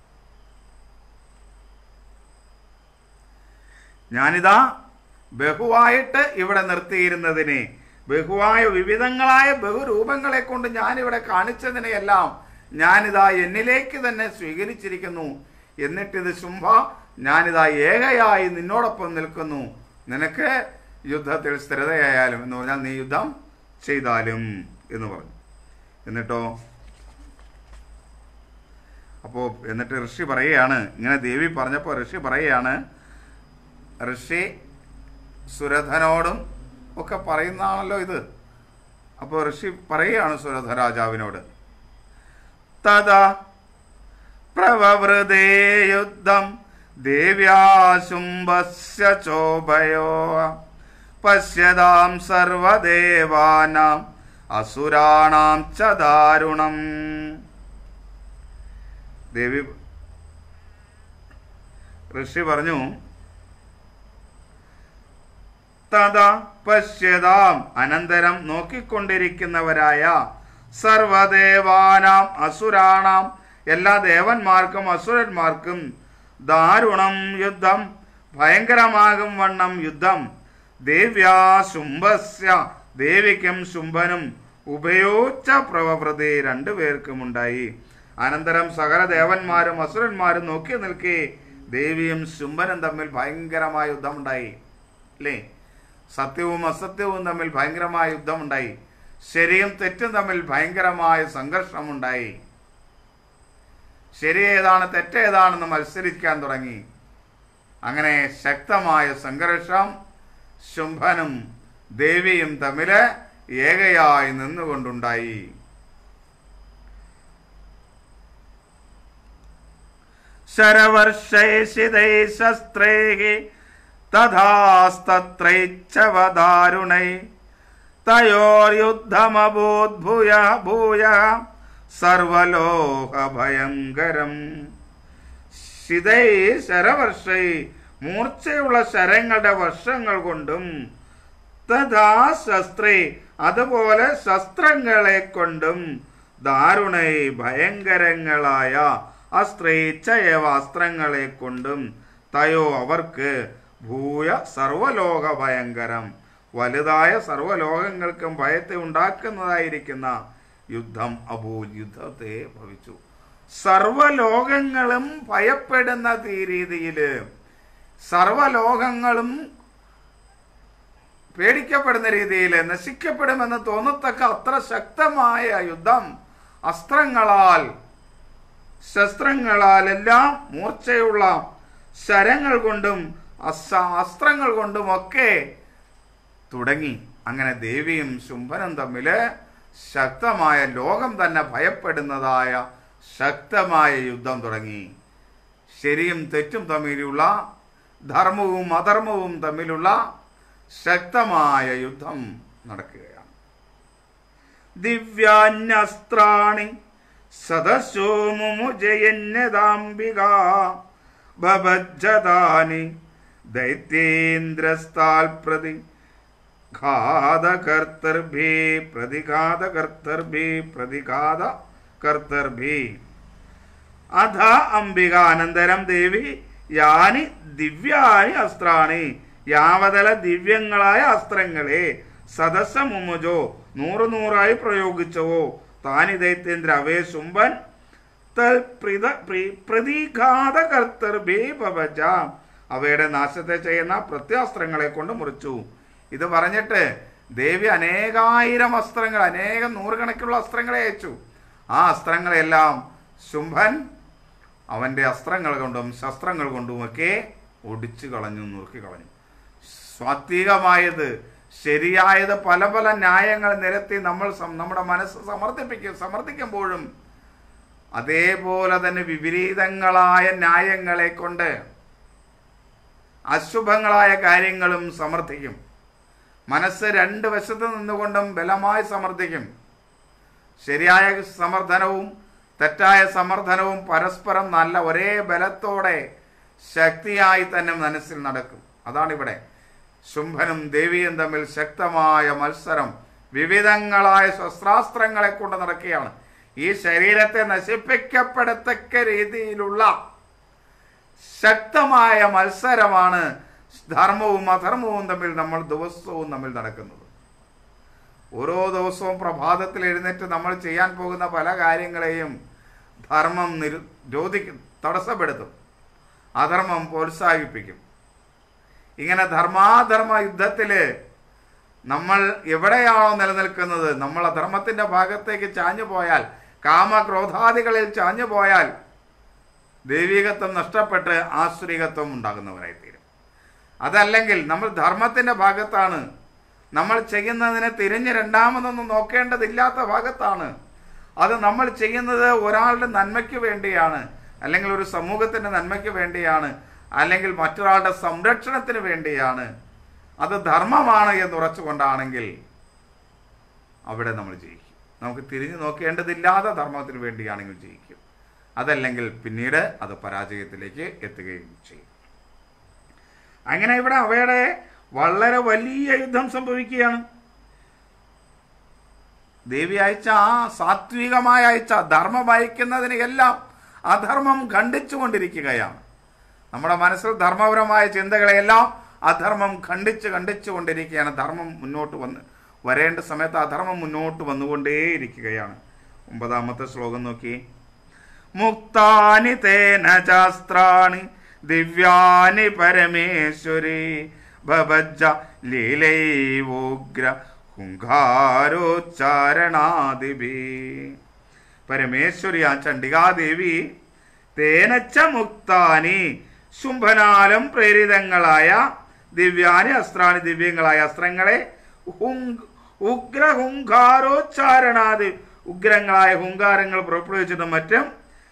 ഞാനിതാ ബഹുവായിട്ട് ഇവിടെ നിർത്തിയിരുന്നതിനെ ബഹുവായ വിവിധങ്ങളായ ബഹുരൂപങ്ങളെ കൊണ്ട് ഞാനിവിടെ കാണിച്ചതിനെയെല്ലാം ഞാനിതാ എന്നിലേക്ക് തന്നെ സ്വീകരിച്ചിരിക്കുന്നു എന്നിട്ടിത് ശുംഭ ഞാനിതാ ഏകയായി നിന്നോടൊപ്പം നിൽക്കുന്നു നിനക്ക് യുദ്ധത്തിൽ സ്ഥിരതയായാലും എന്ന് പറഞ്ഞാൽ നീ യുദ്ധം ചെയ്താലും എന്ന് പറഞ്ഞു എന്നിട്ടോ അപ്പോൾ എന്നിട്ട് ഋഷി പറയുകയാണ് ഇങ്ങനെ ദേവി പറഞ്ഞപ്പോൾ ഋഷി പറയുകയാണ് ഋഷി സുരഥനോടും ഒക്കെ പറയുന്നതാണല്ലോ ഇത് അപ്പോൾ ഋഷി പറയുകയാണ് സുരഥ രാജാവിനോട് തഥാ പ്രവവൃതേ യുദ്ധം ദേവ്യാശുംഭസ്യ ചോഭയോ പശ്യതാം സർവദേവാനാം അസുരാണാം ച ദാരുണം ദേവി ഋഷി പറഞ്ഞു തഥാ പശ്യതാം അനന്തരം നോക്കിക്കൊണ്ടിരിക്കുന്നവരായ സർവദേവാനാം അസുരാണാം എല്ലാ ദേവന്മാർക്കും അസുരന്മാർക്കും ദാരുണം യുദ്ധം ഭയങ്കരമാകും വണ്ണം യുദ്ധം ദേവ്യാ ശുംഭസ്യ ദേവിക്കും ശുംഭനും ഉഭയോച്ച പ്രവൃത്തി രണ്ടുപേർക്കും ഉണ്ടായി അനന്തരം സകല ദേവന്മാരും അസുരന്മാരും നോക്കി നിൽക്കെ ദേവിയും ശുംഭനും തമ്മിൽ ഭയങ്കരമായ യുദ്ധമുണ്ടായി അല്ലേ സത്യവും അസത്യവും തമ്മിൽ ഭയങ്കരമായ യുദ്ധമുണ്ടായി ശരിയും തെറ്റും തമ്മിൽ ഭയങ്കരമായ സംഘർഷമുണ്ടായി ശരി ഏതാണ് തെറ്റേതാണെന്ന് മത്സരിക്കാൻ തുടങ്ങി അങ്ങനെ ശക്തമായ സംഘർഷം ശുംഭനും ദേവിയും തമ്മില് ഏകയായി നിന്നുകൊണ്ടുണ്ടായി ശരവർഷൈശിതൈ ശസ്ത്രൈः തഥാസ്തത്രൈച്ഛവദാരുണൈ തയോർയുദ്ധമഭൂത് ഭൂയ ഭൂയ സർവലോകഭയങ്കരം ശിതൈ ശരവർഷൈ മൂർച്ചയുള്ള ശരങ്ങളുടെ വർഷങ്ങൾ കൊണ്ടും തഥാ ശസ്ത്രേ അതുപോലെ ശസ്ത്രങ്ങളെ കൊണ്ടും ദാരുണൈ ഭയങ്കരങ്ങളായ അസ്ത്രേച്ഛയവ അസ്ത്രങ്ങളെ കൊണ്ടും തയോ അവർക്ക് ഭൂയ സർവലോക ഭയങ്കരം വലുതായ സർവലോകങ്ങൾക്കും ഭയത്തെ ഉണ്ടാക്കുന്നതായിരിക്കുന്ന യുദ്ധം അബൂൽ യുദ്ധത്തെ ഭവിച്ചു സർവലോകങ്ങളും ഭയപ്പെടുന്ന ഈ രീതിയില് സർവലോകങ്ങളും പേടിക്കപ്പെടുന്ന രീതിയിൽ നശിക്കപ്പെടുമെന്ന് തോന്നത്തക്ക അത്ര ശക്തമായ യുദ്ധം അസ്ത്രങ്ങളാൽ ശസ്ത്രങ്ങളാൽ എല്ലാം മൂർച്ചയുള്ള ശരങ്ങൾ കൊണ്ടും അസ- അസ്ത്രങ്ങൾ കൊണ്ടുമൊക്കെ തുടങ്ങി അങ്ങനെ ദേവിയും ശുംഭനും തമ്മില് ശക്തമായ ലോകം തന്നെ ഭയപ്പെടുന്നതായ ശക്തമായ യുദ്ധം തുടങ്ങി ശരിയും തെറ്റും തമ്മിലുള്ള ധർമ്മവും അധർമ്മവും തമ്മിലുള്ള ശക്തമായ യുദ്ധം നടക്കുകയാണ് ദിവ്യാന്യസ്ത്രാണി സദസ്സോ മുമുജയന്യതാംബിക ഭവജ്ജതാനി ദൈത്യേന്ദ്രസ്ഥാൽ പ്രതി ഘാതകർത്തർഭി പ്രതിഘാതകർത്തർഭി പ്രതിഘാത കർത്തർഭി അധ അംബിക അനന്തരം ദേവി യാനി ദിവ്യാനി അസ്ത്രാണി യാവതല ദിവ്യങ്ങളായ അസ്ത്രങ്ങളെ സദസ്സ മുമുജോ നൂറ് നൂറായി പ്രയോഗിച്ചവോ താനി ദൈത്യേന്ദ്ര അവേ ശുംഭൻ തൽ പ്രിത പ്രി- പ്രതിഘാതകർത്തർഭി ഭവജ അവയുടെ നാശത്തെ ചെയ്യുന്ന പ്രത്യാസ്ത്രങ്ങളെ കൊണ്ട് മുറിച്ചു ഇത് പറഞ്ഞിട്ട് ദേവി അനേകായിരം അസ്ത്രങ്ങൾ അനേകം നൂറുകണക്കിലുള്ള അസ്ത്രങ്ങളെ അയച്ചു ആ അസ്ത്രങ്ങളെല്ലാം ശുംഭൻ അവന്റെ അസ്ത്രങ്ങൾ കൊണ്ടും ശസ്ത്രങ്ങൾ കൊണ്ടുമൊക്കെ ഒടിച്ചു കളഞ്ഞു നുറുക്കി കളഞ്ഞു സ്വാത്വികമായത് ശരിയായത് പല പല ന്യായങ്ങൾ നിരത്തി നമ്മൾ സം- നമ്മുടെ മനസ്സ് സമർത്ഥിപ്പിക്കും സമർത്ഥിക്കുമ്പോഴും അതേപോലെ തന്നെ വിപരീതങ്ങളായ ന്യായങ്ങളെ കൊണ്ട് അശുഭങ്ങളായ കാര്യങ്ങളും സമർത്ഥിക്കും മനസ്സ് രണ്ട് വശത്ത് നിന്നുകൊണ്ടും ബലമായി സമർത്ഥിക്കും ശരിയായ സമർത്ഥനവും തെറ്റായ സമർത്ഥനവും പരസ്പരം നല്ല ഒരേ ബലത്തോടെ ശക്തിയായി തന്നെ മനസ്സിൽ നടക്കും അതാണ് ഇവിടെ ശുംഭനും ദേവിയും തമ്മിൽ ശക്തമായ മത്സരം വിവിധങ്ങളായ ശസ്ത്രാസ്ത്രങ്ങളെ കൊണ്ട് നടക്കുകയാണ് ഈ ശരീരത്തെ നശിപ്പിക്കപ്പെടത്തക്ക രീതിയിലുള്ള ശക്തമായ മത്സരമാണ് ധർമ്മവും അധർമ്മവും തമ്മിൽ നമ്മൾ ദിവസവും തമ്മിൽ നടക്കുന്നത് ഓരോ ദിവസവും പ്രഭാതത്തിൽ എഴുന്നേറ്റ് നമ്മൾ ചെയ്യാൻ പോകുന്ന പല കാര്യങ്ങളെയും ധർമ്മം നിരു രോധിക്കും തടസ്സപ്പെടുത്തും അധർമ്മം പ്രോത്സാഹിപ്പിക്കും ഇങ്ങനെ ധർമാധർമ്മ യുദ്ധത്തില് നമ്മൾ എവിടെയാണോ നിലനിൽക്കുന്നത് നമ്മൾ അധർമ്മത്തിന്റെ ഭാഗത്തേക്ക് ചാഞ്ഞു പോയാൽ കാമക്രോധാദികളിൽ ചാഞ്ഞു പോയാൽ ദൈവികത്വം നഷ്ടപ്പെട്ട് ആസുരികത്വം ഉണ്ടാകുന്നവരായിത്തീരും അതല്ലെങ്കിൽ നമ്മൾ ധർമ്മത്തിന്റെ ഭാഗത്താണ് നമ്മൾ ചെയ്യുന്നതിനെ തിരിഞ്ഞ് രണ്ടാമതൊന്നും നോക്കേണ്ടതില്ലാത്ത ഭാഗത്താണ് അത് നമ്മൾ ചെയ്യുന്നത് ഒരാളുടെ നന്മയ്ക്ക് വേണ്ടിയാണ് അല്ലെങ്കിൽ ഒരു സമൂഹത്തിന്റെ നന്മയ്ക്ക് വേണ്ടിയാണ് അല്ലെങ്കിൽ മറ്റൊരാളുടെ സംരക്ഷണത്തിന് വേണ്ടിയാണ് അത് ധർമ്മമാണ് എന്ന് ഉറച്ചുകൊണ്ടാണെങ്കിൽ അവിടെ നമ്മൾ ജയിക്കും നമുക്ക് തിരിഞ്ഞു നോക്കേണ്ടതില്ലാത്ത ധർമ്മത്തിന് വേണ്ടിയാണെങ്കിൽ ജയിക്കും അതല്ലെങ്കിൽ പിന്നീട് അത് പരാജയത്തിലേക്ക് എത്തുകയും ചെയ്യും അങ്ങനെ ഇവിടെ അവയുടെ വളരെ വലിയ യുദ്ധം സംഭവിക്കുകയാണ് ദേവി അയച്ച ആ സാത്വികമായ അയച്ച ധർമ്മം അയക്കുന്നതിന് എല്ലാം അധർമ്മം ഖണ്ഡിച്ചുകൊണ്ടിരിക്കുകയാണ് നമ്മുടെ മനസ്സിൽ ധർമ്മപരമായ ചിന്തകളെയെല്ലാം അധർമ്മം ഖണ്ഡിച്ച് ഖണ്ഡിച്ചു കൊണ്ടിരിക്കുകയാണ് ധർമ്മം മുന്നോട്ട് വന്ന് വരേണ്ട സമയത്ത് അധർമ്മം മുന്നോട്ട് വന്നുകൊണ്ടേയിരിക്കുകയാണ് ഒമ്പതാമത്തെ ശ്ലോകം നോക്കി മുക്താനി തേന ശാസ്ത്രാണി ദിവ്യാനി പരമേശ്വരി ഭവജ്ജ ലീലൈവോഗ്ര ഹുങ്കാരോച്ചാരണാദിഭി പരമേശ്വരി ആ ചണ്ഡികാദേവി തേനച്ച മുക്താനി ശുംഭനാലും പ്രേരിതങ്ങളായ ദിവ്യാനി അസ്ത്രാണി ദിവ്യങ്ങളായ അസ്ത്രങ്ങളെ ഹുങ് ഉഗ്ര ഹുങ്കാരോച്ചാരണാദി ഉഗ്രങ്ങളായ ഹുങ്കാരങ്ങൾ പുറപ്പെടുവിച്ചതും മറ്റും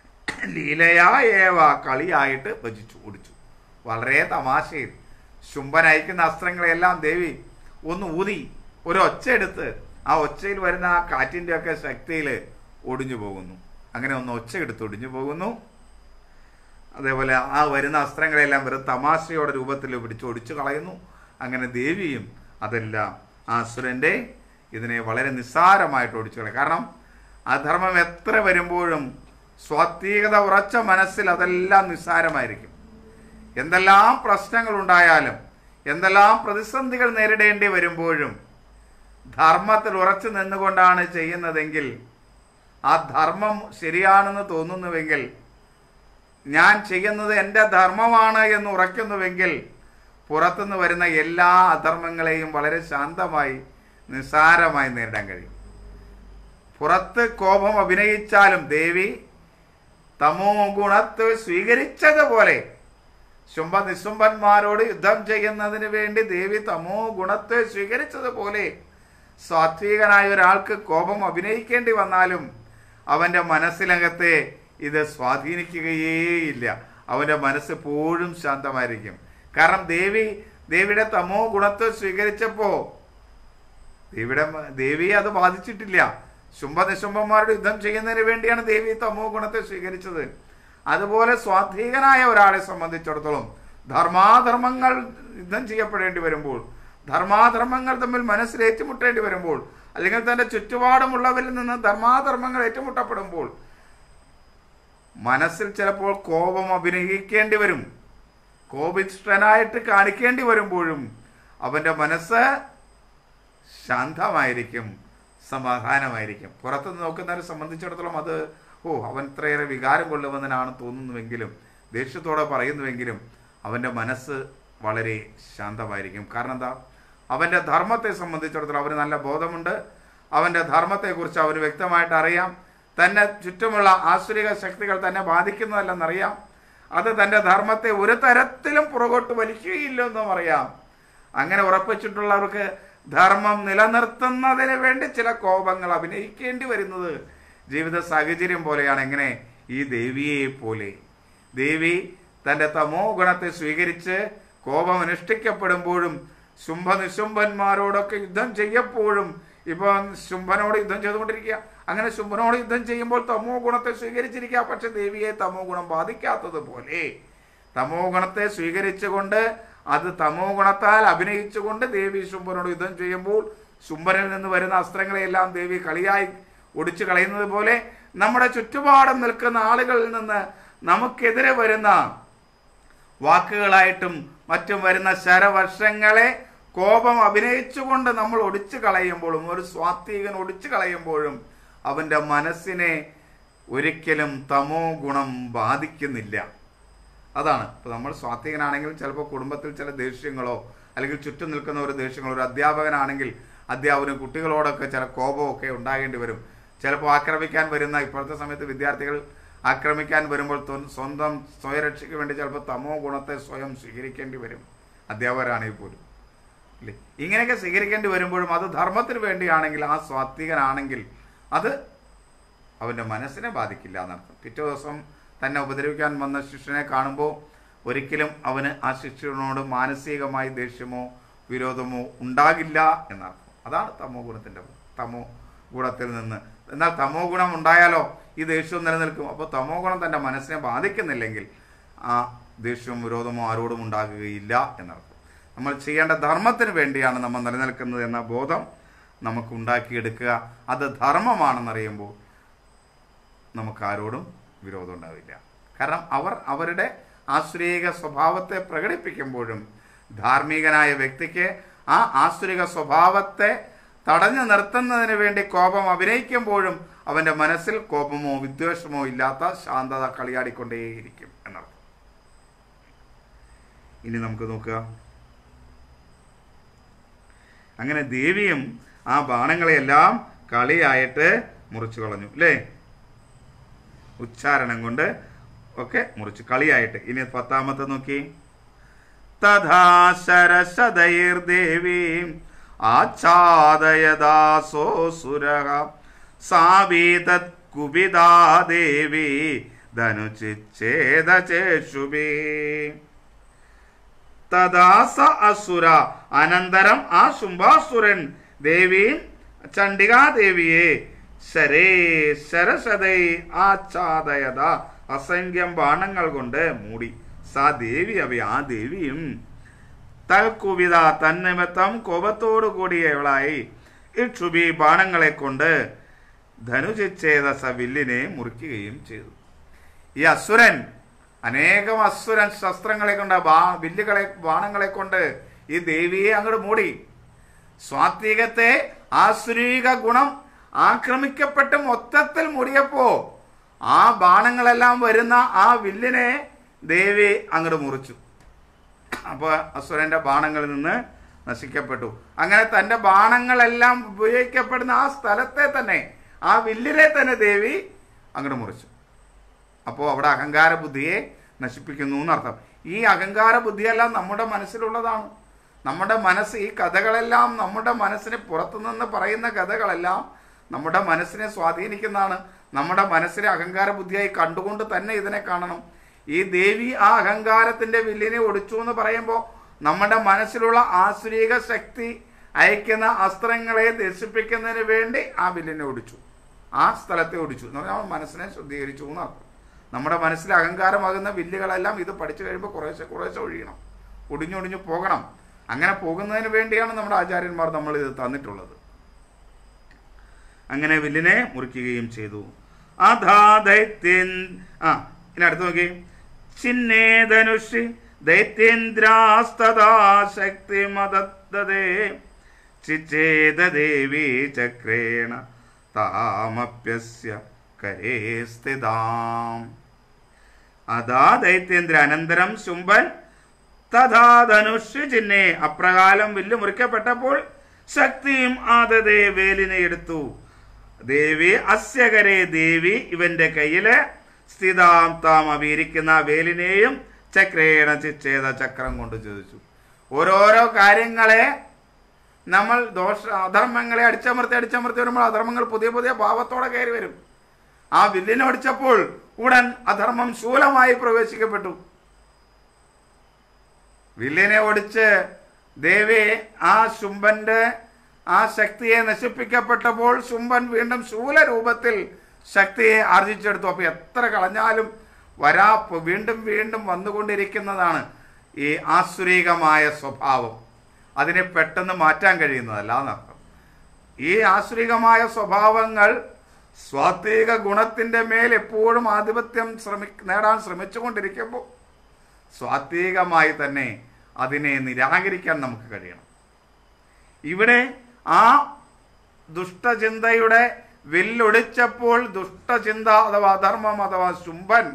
ലീലയായേവ കളിയായിട്ട് ഭജിച്ചു ഓടിച്ചു വളരെ തമാശയിൽ ശുംഭൻ അയക്കുന്ന അസ്ത്രങ്ങളെല്ലാം ദേവി ഒന്ന് ഊതി ഒരു ഒച്ച എടുത്ത് ആ ഒച്ചയിൽ വരുന്ന ആ കാറ്റിൻ്റെ ഒക്കെ ശക്തിയിൽ ഒടിഞ്ഞു പോകുന്നു അങ്ങനെ ഒന്ന് ഒച്ച എടുത്ത് ഒടിഞ്ഞു പോകുന്നു അതേപോലെ ആ വരുന്ന അസ്ത്രങ്ങളെല്ലാം വെറും തമാശയുടെ രൂപത്തിൽ പിടിച്ച് ഒടിച്ചു കളയുന്നു അങ്ങനെ ദേവിയും അതെല്ലാം ആ അസുരൻ്റെ ഇതിനെ വളരെ നിസ്സാരമായിട്ട് ഒടിച്ചു കളയും കാരണം അധർമ്മം എത്ര വരുമ്പോഴും സ്വാത്വികത ഉറച്ച മനസ്സിൽ അതെല്ലാം നിസ്സാരമായിരിക്കും എന്തെല്ലാം പ്രശ്നങ്ങൾ ഉണ്ടായാലും എന്തെല്ലാം പ്രതിസന്ധികൾ നേരിടേണ്ടി വരുമ്പോഴും ധർമ്മത്തിൽ ഉറച്ചു നിന്നുകൊണ്ടാണ് ചെയ്യുന്നതെങ്കിൽ ആ ധർമ്മം ശരിയാണെന്ന് തോന്നുന്നുവെങ്കിൽ ഞാൻ ചെയ്യുന്നത് എൻ്റെ ധർമ്മമാണ് എന്ന് ഉറയ്ക്കുന്നുവെങ്കിൽ പുറത്തുനിന്ന് വരുന്ന എല്ലാ അധർമ്മങ്ങളെയും വളരെ ശാന്തമായി നിസ്സാരമായി നേരിടാൻ കഴിയും പുറത്ത് കോപം അഭിനയിച്ചാലും ദേവി തമോ ഗുണത്ത് സ്വീകരിച്ചതുപോലെ ശുംഭ നിശുംഭന്മാരോട് യുദ്ധം ചെയ്യുന്നതിന് വേണ്ടി ദേവി തമോ ഗുണത്തെ സ്വീകരിച്ചതുപോലെ സാത്വികനായ ഒരാൾക്ക് കോപം അഭിനയിക്കേണ്ടി വന്നാലും അവൻ്റെ മനസ്സിനകത്തെ ഇത് സ്വാധീനിക്കുകയേയില്ല അവൻ്റെ മനസ്സ് എപ്പോഴും ശാന്തമായിരിക്കും കാരണം ദേവി ദേവിയുടെ തമോ ഗുണത്തെ സ്വീകരിച്ചപ്പോൾ ദേവിയുടെ ദേവിയെ അത് ബാധിച്ചിട്ടില്ല ശുംഭ നിശുംഭന്മാരുടെ യുദ്ധം ചെയ്യുന്നതിന് വേണ്ടിയാണ് ദേവി തമോ ഗുണത്തെ സ്വീകരിച്ചത് അതുപോലെ സ്വാധീകനായ ഒരാളെ സംബന്ധിച്ചിടത്തോളം ധർമാധർമ്മങ്ങൾ യുദ്ധം ചെയ്യപ്പെടേണ്ടി വരുമ്പോൾ ധർമാധർമ്മങ്ങൾ തമ്മിൽ മനസ്സിൽ ഏറ്റുമുട്ടേണ്ടി വരുമ്പോൾ അല്ലെങ്കിൽ തന്റെ ചുറ്റുപാടുമുള്ളവരിൽ നിന്ന് ധർമാധർമ്മങ്ങൾ ഏറ്റുമുട്ടപ്പെടുമ്പോൾ മനസ്സിൽ ചിലപ്പോൾ കോപം അഭിനയിക്കേണ്ടി വരും കോപിഷ്ടനായിട്ട് കാണിക്കേണ്ടി വരുമ്പോഴും അവന്റെ മനസ്സ് ശാന്തമായിരിക്കും സമാധാനമായിരിക്കും പുറത്തുനിന്ന് നോക്കുന്നവരെ സംബന്ധിച്ചിടത്തോളം അത് ഓ അവൻ ഇത്രയേറെ വികാരം കൊള്ളുവന്നനാണ് തോന്നുന്നുവെങ്കിലും ദേഷ്യത്തോടെ പറയുന്നുവെങ്കിലും അവൻ്റെ മനസ്സ് വളരെ ശാന്തമായിരിക്കും കാരണം എന്താ അവൻ്റെ ധർമ്മത്തെ സംബന്ധിച്ചിടത്തോളം അവന് നല്ല ബോധമുണ്ട് അവൻ്റെ ധർമ്മത്തെക്കുറിച്ച് അവന് വ്യക്തമായിട്ട് അറിയാം തന്നെ ചുറ്റുമുള്ള ആസുരിക ശക്തികൾ തന്നെ ബാധിക്കുന്നതല്ലെന്നറിയാം അത് തൻ്റെ ധർമ്മത്തെ ഒരു തരത്തിലും പുറകോട്ട് വലിക്കുകയില്ലെന്നും അറിയാം അങ്ങനെ ഉറപ്പിച്ചിട്ടുള്ളവർക്ക് ധർമ്മം നിലനിർത്തുന്നതിന് വേണ്ടി ചില കോപങ്ങൾ അഭിനയിക്കേണ്ടി വരുന്നത് ജീവിത സാഹചര്യം പോലെയാണ് എങ്ങനെ ഈ ദേവിയെ പോലെ ദേവി തൻ്റെ തമോ ഗുണത്തെ സ്വീകരിച്ച് കോപം അനുഷ്ഠിക്കപ്പെടുമ്പോഴും ശുംഭ നിശുംഭന്മാരോടൊക്കെ യുദ്ധം ചെയ്യപ്പോഴും ഇപ്പൊ ശുംഭനോട് യുദ്ധം ചെയ്തുകൊണ്ടിരിക്കുക അങ്ങനെ ശുംഭനോട് യുദ്ധം ചെയ്യുമ്പോൾ തമോ ഗുണത്തെ സ്വീകരിച്ചിരിക്കുക പക്ഷെ ദേവിയെ തമോ ഗുണം ബാധിക്കാത്തതുപോലെ തമോ ഗുണത്തെ സ്വീകരിച്ചുകൊണ്ട് അത് തമോ ഗുണത്താൽ അഭിനയിച്ചുകൊണ്ട് ദേവി ശുംഭനോട് യുദ്ധം ചെയ്യുമ്പോൾ ശുംഭനിൽ നിന്ന് വരുന്ന അസ്ത്രങ്ങളെയെല്ലാം ദേവി കളിയായി ഒടിച്ചു കളയുന്നത് പോലെ നമ്മുടെ ചുറ്റുപാടും നിൽക്കുന്ന ആളുകളിൽ നിന്ന് നമുക്കെതിരെ വരുന്ന വാക്കുകളായിട്ടും മറ്റും വരുന്ന ശരവർഷങ്ങളെ കോപം അഭിനയിച്ചുകൊണ്ട് നമ്മൾ ഒടിച്ചു കളയുമ്പോഴും ഒരു സ്വാത്വികൻ ഒടിച്ചു കളയുമ്പോഴും അവൻ്റെ മനസ്സിനെ ഒരിക്കലും തമോ ഗുണം ബാധിക്കുന്നില്ല അതാണ് ഇപ്പോൾ നമ്മൾ സ്വാത്വികനാണെങ്കിൽ ചിലപ്പോൾ കുടുംബത്തിൽ ചില ദേഷ്യങ്ങളോ അല്ലെങ്കിൽ ചുറ്റും നിൽക്കുന്ന ഒരു ദേഷ്യങ്ങളോ ഒരു അധ്യാപകനാണെങ്കിൽ അധ്യാപകന് കുട്ടികളോടൊക്കെ ചില കോപമൊക്കെ ഉണ്ടാകേണ്ടി വരും ചിലപ്പോൾ ആക്രമിക്കാൻ വരുന്ന ഇപ്പോഴത്തെ സമയത്ത് വിദ്യാർത്ഥികൾ ആക്രമിക്കാൻ വരുമ്പോൾ തൊ- സ്വന്തം സ്വയരക്ഷയ്ക്ക് വേണ്ടി ചിലപ്പോൾ തമോ ഗുണത്തെ സ്വയം സ്വീകരിക്കേണ്ടി വരും അധ്യാപകരാണെങ്കിൽ പോലും ഇല്ലേ ഇങ്ങനെയൊക്കെ സ്വീകരിക്കേണ്ടി വരുമ്പോഴും അത് ധർമ്മത്തിന് വേണ്ടിയാണെങ്കിൽ ആ സ്വാത്വികനാണെങ്കിൽ അത് അവൻ്റെ മനസ്സിനെ ബാധിക്കില്ല എന്നർത്ഥം പിറ്റേ ദിവസം തന്നെ ഉപദ്രവിക്കാൻ വന്ന ശിഷ്യനെ കാണുമ്പോൾ ഒരിക്കലും അവന് ആ ശിഷ്യനോട് മാനസികമായി ദേഷ്യമോ വിരോധമോ ഉണ്ടാകില്ല എന്നർത്ഥം അതാണ് തമോ ഗുണത്തിൻ്റെ തമോ ഗുണത്തിൽ നിന്ന് എന്നാൽ തമോ ഗുണം ഉണ്ടായാലോ ഈ ദേഷ്യവും നിലനിൽക്കും അപ്പോൾ തമോ ഗുണം തൻ്റെ മനസ്സിനെ ബാധിക്കുന്നില്ലെങ്കിൽ ആ ദേഷ്യവും വിരോധമോ ആരോടും ഉണ്ടാകുകയില്ല എന്നർത്ഥം നമ്മൾ ചെയ്യേണ്ട ധർമ്മത്തിന് വേണ്ടിയാണ് നമ്മൾ നിലനിൽക്കുന്നത് എന്ന ബോധം നമുക്ക് ഉണ്ടാക്കിയെടുക്കുക അത് ധർമ്മമാണെന്നറിയുമ്പോൾ നമുക്ക് ആരോടും വിരോധം ഉണ്ടാവില്ല കാരണം അവർ അവരുടെ ആശ്രയിക സ്വഭാവത്തെ പ്രകടിപ്പിക്കുമ്പോഴും ധാർമ്മികനായ വ്യക്തിക്ക് ആ ആശ്രിക സ്വഭാവത്തെ തടഞ്ഞു നിർത്തുന്നതിന് വേണ്ടി കോപം അഭിനയിക്കുമ്പോഴും അവന്റെ മനസ്സിൽ കോപമോ വിദ്വേഷമോ ഇല്ലാത്ത ശാന്തത കളിയാടിക്കൊണ്ടേയിരിക്കും എന്നർത്ഥം ഇനി നമുക്ക് നോക്കുക അങ്ങനെ ദേവിയും ആ ബാണങ്ങളെയെല്ലാം കളിയായിട്ട് മുറിച്ചു കളഞ്ഞു അല്ലേ ഉച്ചാരണം കൊണ്ട് ഒക്കെ മുറിച്ച് കളിയായിട്ട് ഇനി പത്താമത്തെ നോക്കി തഥാ ശരശതൈർദേവീ ആച്ഛാദയദാസോസുര സാവീതത് കുപിതാ ദേവി ധനുചിച്ഛേദചേഷുബേ തദാസ അസുര അനന്തരം ആ ശുംഭാസുരൻ ദേവീം ചണ്ഡികാദേവിയെ ശരേ ശരശതൈ ആച്ഛാദയത അസംഖ്യം ബാണങ്ങൾ കൊണ്ട് മൂടി സാ ദേവി അവ ആ ദേവിയും തൽക്കുവിത തന്നിമിത്തം കോപത്തോടു കൂടിയവളായി ഇക്ഷുബി ബാണങ്ങളെ കൊണ്ട് ധനുചിച്ഛേദസ വില്ലിനെ മുറിക്കുകയും ചെയ്തു ഈ അസുരൻ അനേകം അസുരൻ ശസ്ത്രങ്ങളെ കൊണ്ട് ബാ വില്ലുകളെ ബാണങ്ങളെ കൊണ്ട് ഈ ദേവിയെ അങ്ങോട്ട് മൂടി സ്വാത്വികത്തെ ആസുരീക ഗുണം ആക്രമിക്കപ്പെട്ട് മൊത്തത്തിൽ മുടിയപ്പോ ആ ബാണങ്ങളെല്ലാം വരുന്ന ആ വില്ലിനെ ദേവി അങ്ങോട്ട് മുറിച്ചു അപ്പോൾ അസുരന്റെ ബാണങ്ങളിൽ നിന്ന് നശിക്കപ്പെട്ടു അങ്ങനെ തന്റെ ബാണങ്ങളെല്ലാം ഉപയോഗിക്കപ്പെടുന്ന ആ സ്ഥലത്തെ തന്നെ ആ വില്ലിനെ തന്നെ ദേവി അങ്ങോട്ട് മുറിച്ചു അപ്പോൾ അവിടെ അഹങ്കാര ബുദ്ധിയെ നശിപ്പിക്കുന്നു എന്നർത്ഥം ഈ അഹങ്കാര ബുദ്ധിയെല്ലാം നമ്മുടെ മനസ്സിലുള്ളതാണ് നമ്മുടെ മനസ്സ് ഈ കഥകളെല്ലാം നമ്മുടെ മനസ്സിന് പുറത്തുനിന്ന് പറയുന്ന കഥകളെല്ലാം നമ്മുടെ മനസ്സിനെ സ്വാധീനിക്കുന്നതാണ് നമ്മുടെ മനസ്സിനെ അഹങ്കാര ബുദ്ധിയായി കണ്ടുകൊണ്ട് തന്നെ ഇതിനെ കാണണം ഈ ദേവി ആ അഹങ്കാരത്തിന്റെ വില്ലിനെ ഒടിച്ചു എന്ന് പറയുമ്പോൾ നമ്മുടെ മനസ്സിലുള്ള ആസുരീക ശക്തി അയക്കുന്ന അസ്ത്രങ്ങളെ നശിപ്പിക്കുന്നതിന് വേണ്ടി ആ വില്ലിനെ ഒടിച്ചു ആ സ്ഥലത്തെ ഒടിച്ചു എന്ന് പറഞ്ഞാൽ മനസ്സിനെ ശുദ്ധീകരിച്ചു എന്നർത്ഥം നമ്മുടെ മനസ്സിൽ അഹങ്കാരമാകുന്ന വില്ലുകളെല്ലാം ഇത് പഠിച്ചു കഴിയുമ്പോൾ കുറേശ്ശെ കുറേശ്ശെ ഒഴിയണം ഒടിഞ്ഞൊടിഞ്ഞു പോകണം അങ്ങനെ പോകുന്നതിന് വേണ്ടിയാണ് നമ്മുടെ ആചാര്യന്മാർ നമ്മൾ ഇത് തന്നിട്ടുള്ളത് അങ്ങനെ വില്ലിനെ മുറിക്കുകയും ചെയ്തു അധാ ദൈത്യൻ ആ ഇനി അടുത്ത് നോക്കി ചിന്നേ ധനുഷി ദൈത്യേന്ദ്രാസ്തദാ ശക്തി മദത്തതേ ചിച്ചേത ദേവി ചക്രേണ താമപ്യസ്യ കരേ സ്ഥിതാം അതാ ദൈത്യേന്ദ്ര അനന്തരം ശുംഭൻ തഥാ ധനുഷ് ചിഹ്നെ അപ്രകാരം വില്ല് മുറിക്കപ്പെട്ടപ്പോൾ ശക്തിയും ആദതേ വേലിനെ എടുത്തു ദേവി അസ്യകരെ ദേവി ഇവന്റെ കയ്യില് സ്ഥിതാം താം അവിയിരിക്കുന്ന വേലിനെയും ചക്രേണ ചിച്ഛേദ ചക്രം കൊണ്ട് ചോദിച്ചു ഓരോരോ കാര്യങ്ങളെ നമ്മൾ ദോഷ അധർമ്മങ്ങളെ അടിച്ചമർത്തി അടിച്ചമർത്തി വരുമ്പോൾ അധർമ്മങ്ങൾ പുതിയ പുതിയ ഭാവത്തോടെ കയറി വരും ആ വില്ലിനെ അടിച്ചപ്പോൾ ഉടൻ അധർമ്മം ശൂലമായി പ്രവേശിക്കപ്പെട്ടു വില്ലിനെ ഒടിച്ച് ദേവി ആ ശുംഭന്റെ ആ ശക്തിയെ നശിപ്പിക്കപ്പെട്ടപ്പോൾ ശുംഭൻ വീണ്ടും ശൂല രൂപത്തിൽ ശക്തിയെ ആർജിച്ചെടുത്തു അപ്പൊ എത്ര കളഞ്ഞാലും വരാ വീണ്ടും വീണ്ടും വന്നുകൊണ്ടിരിക്കുന്നതാണ് ഈ ആസുരീകമായ സ്വഭാവം അതിനെ പെട്ടെന്ന് മാറ്റാൻ കഴിയുന്നതല്ല എന്നർത്ഥം ഈ ആസുരികമായ സ്വഭാവങ്ങൾ സ്വാത്വിക ഗുണത്തിന്റെ മേൽ എപ്പോഴും ആധിപത്യം ശ്രമി നേടാൻ ശ്രമിച്ചുകൊണ്ടിരിക്കുമ്പോൾ സ്വാത്വികമായി തന്നെ അതിനെ നിരാകരിക്കാൻ നമുക്ക് കഴിയണം ഇവിടെ ആ ദുഷ്ടചിന്തയുടെ വില്ലൊടിച്ചപ്പോൾ ദുഷ്ടചിന്ത അഥവാ അധർമ്മം അഥവാ ശുംഭൻ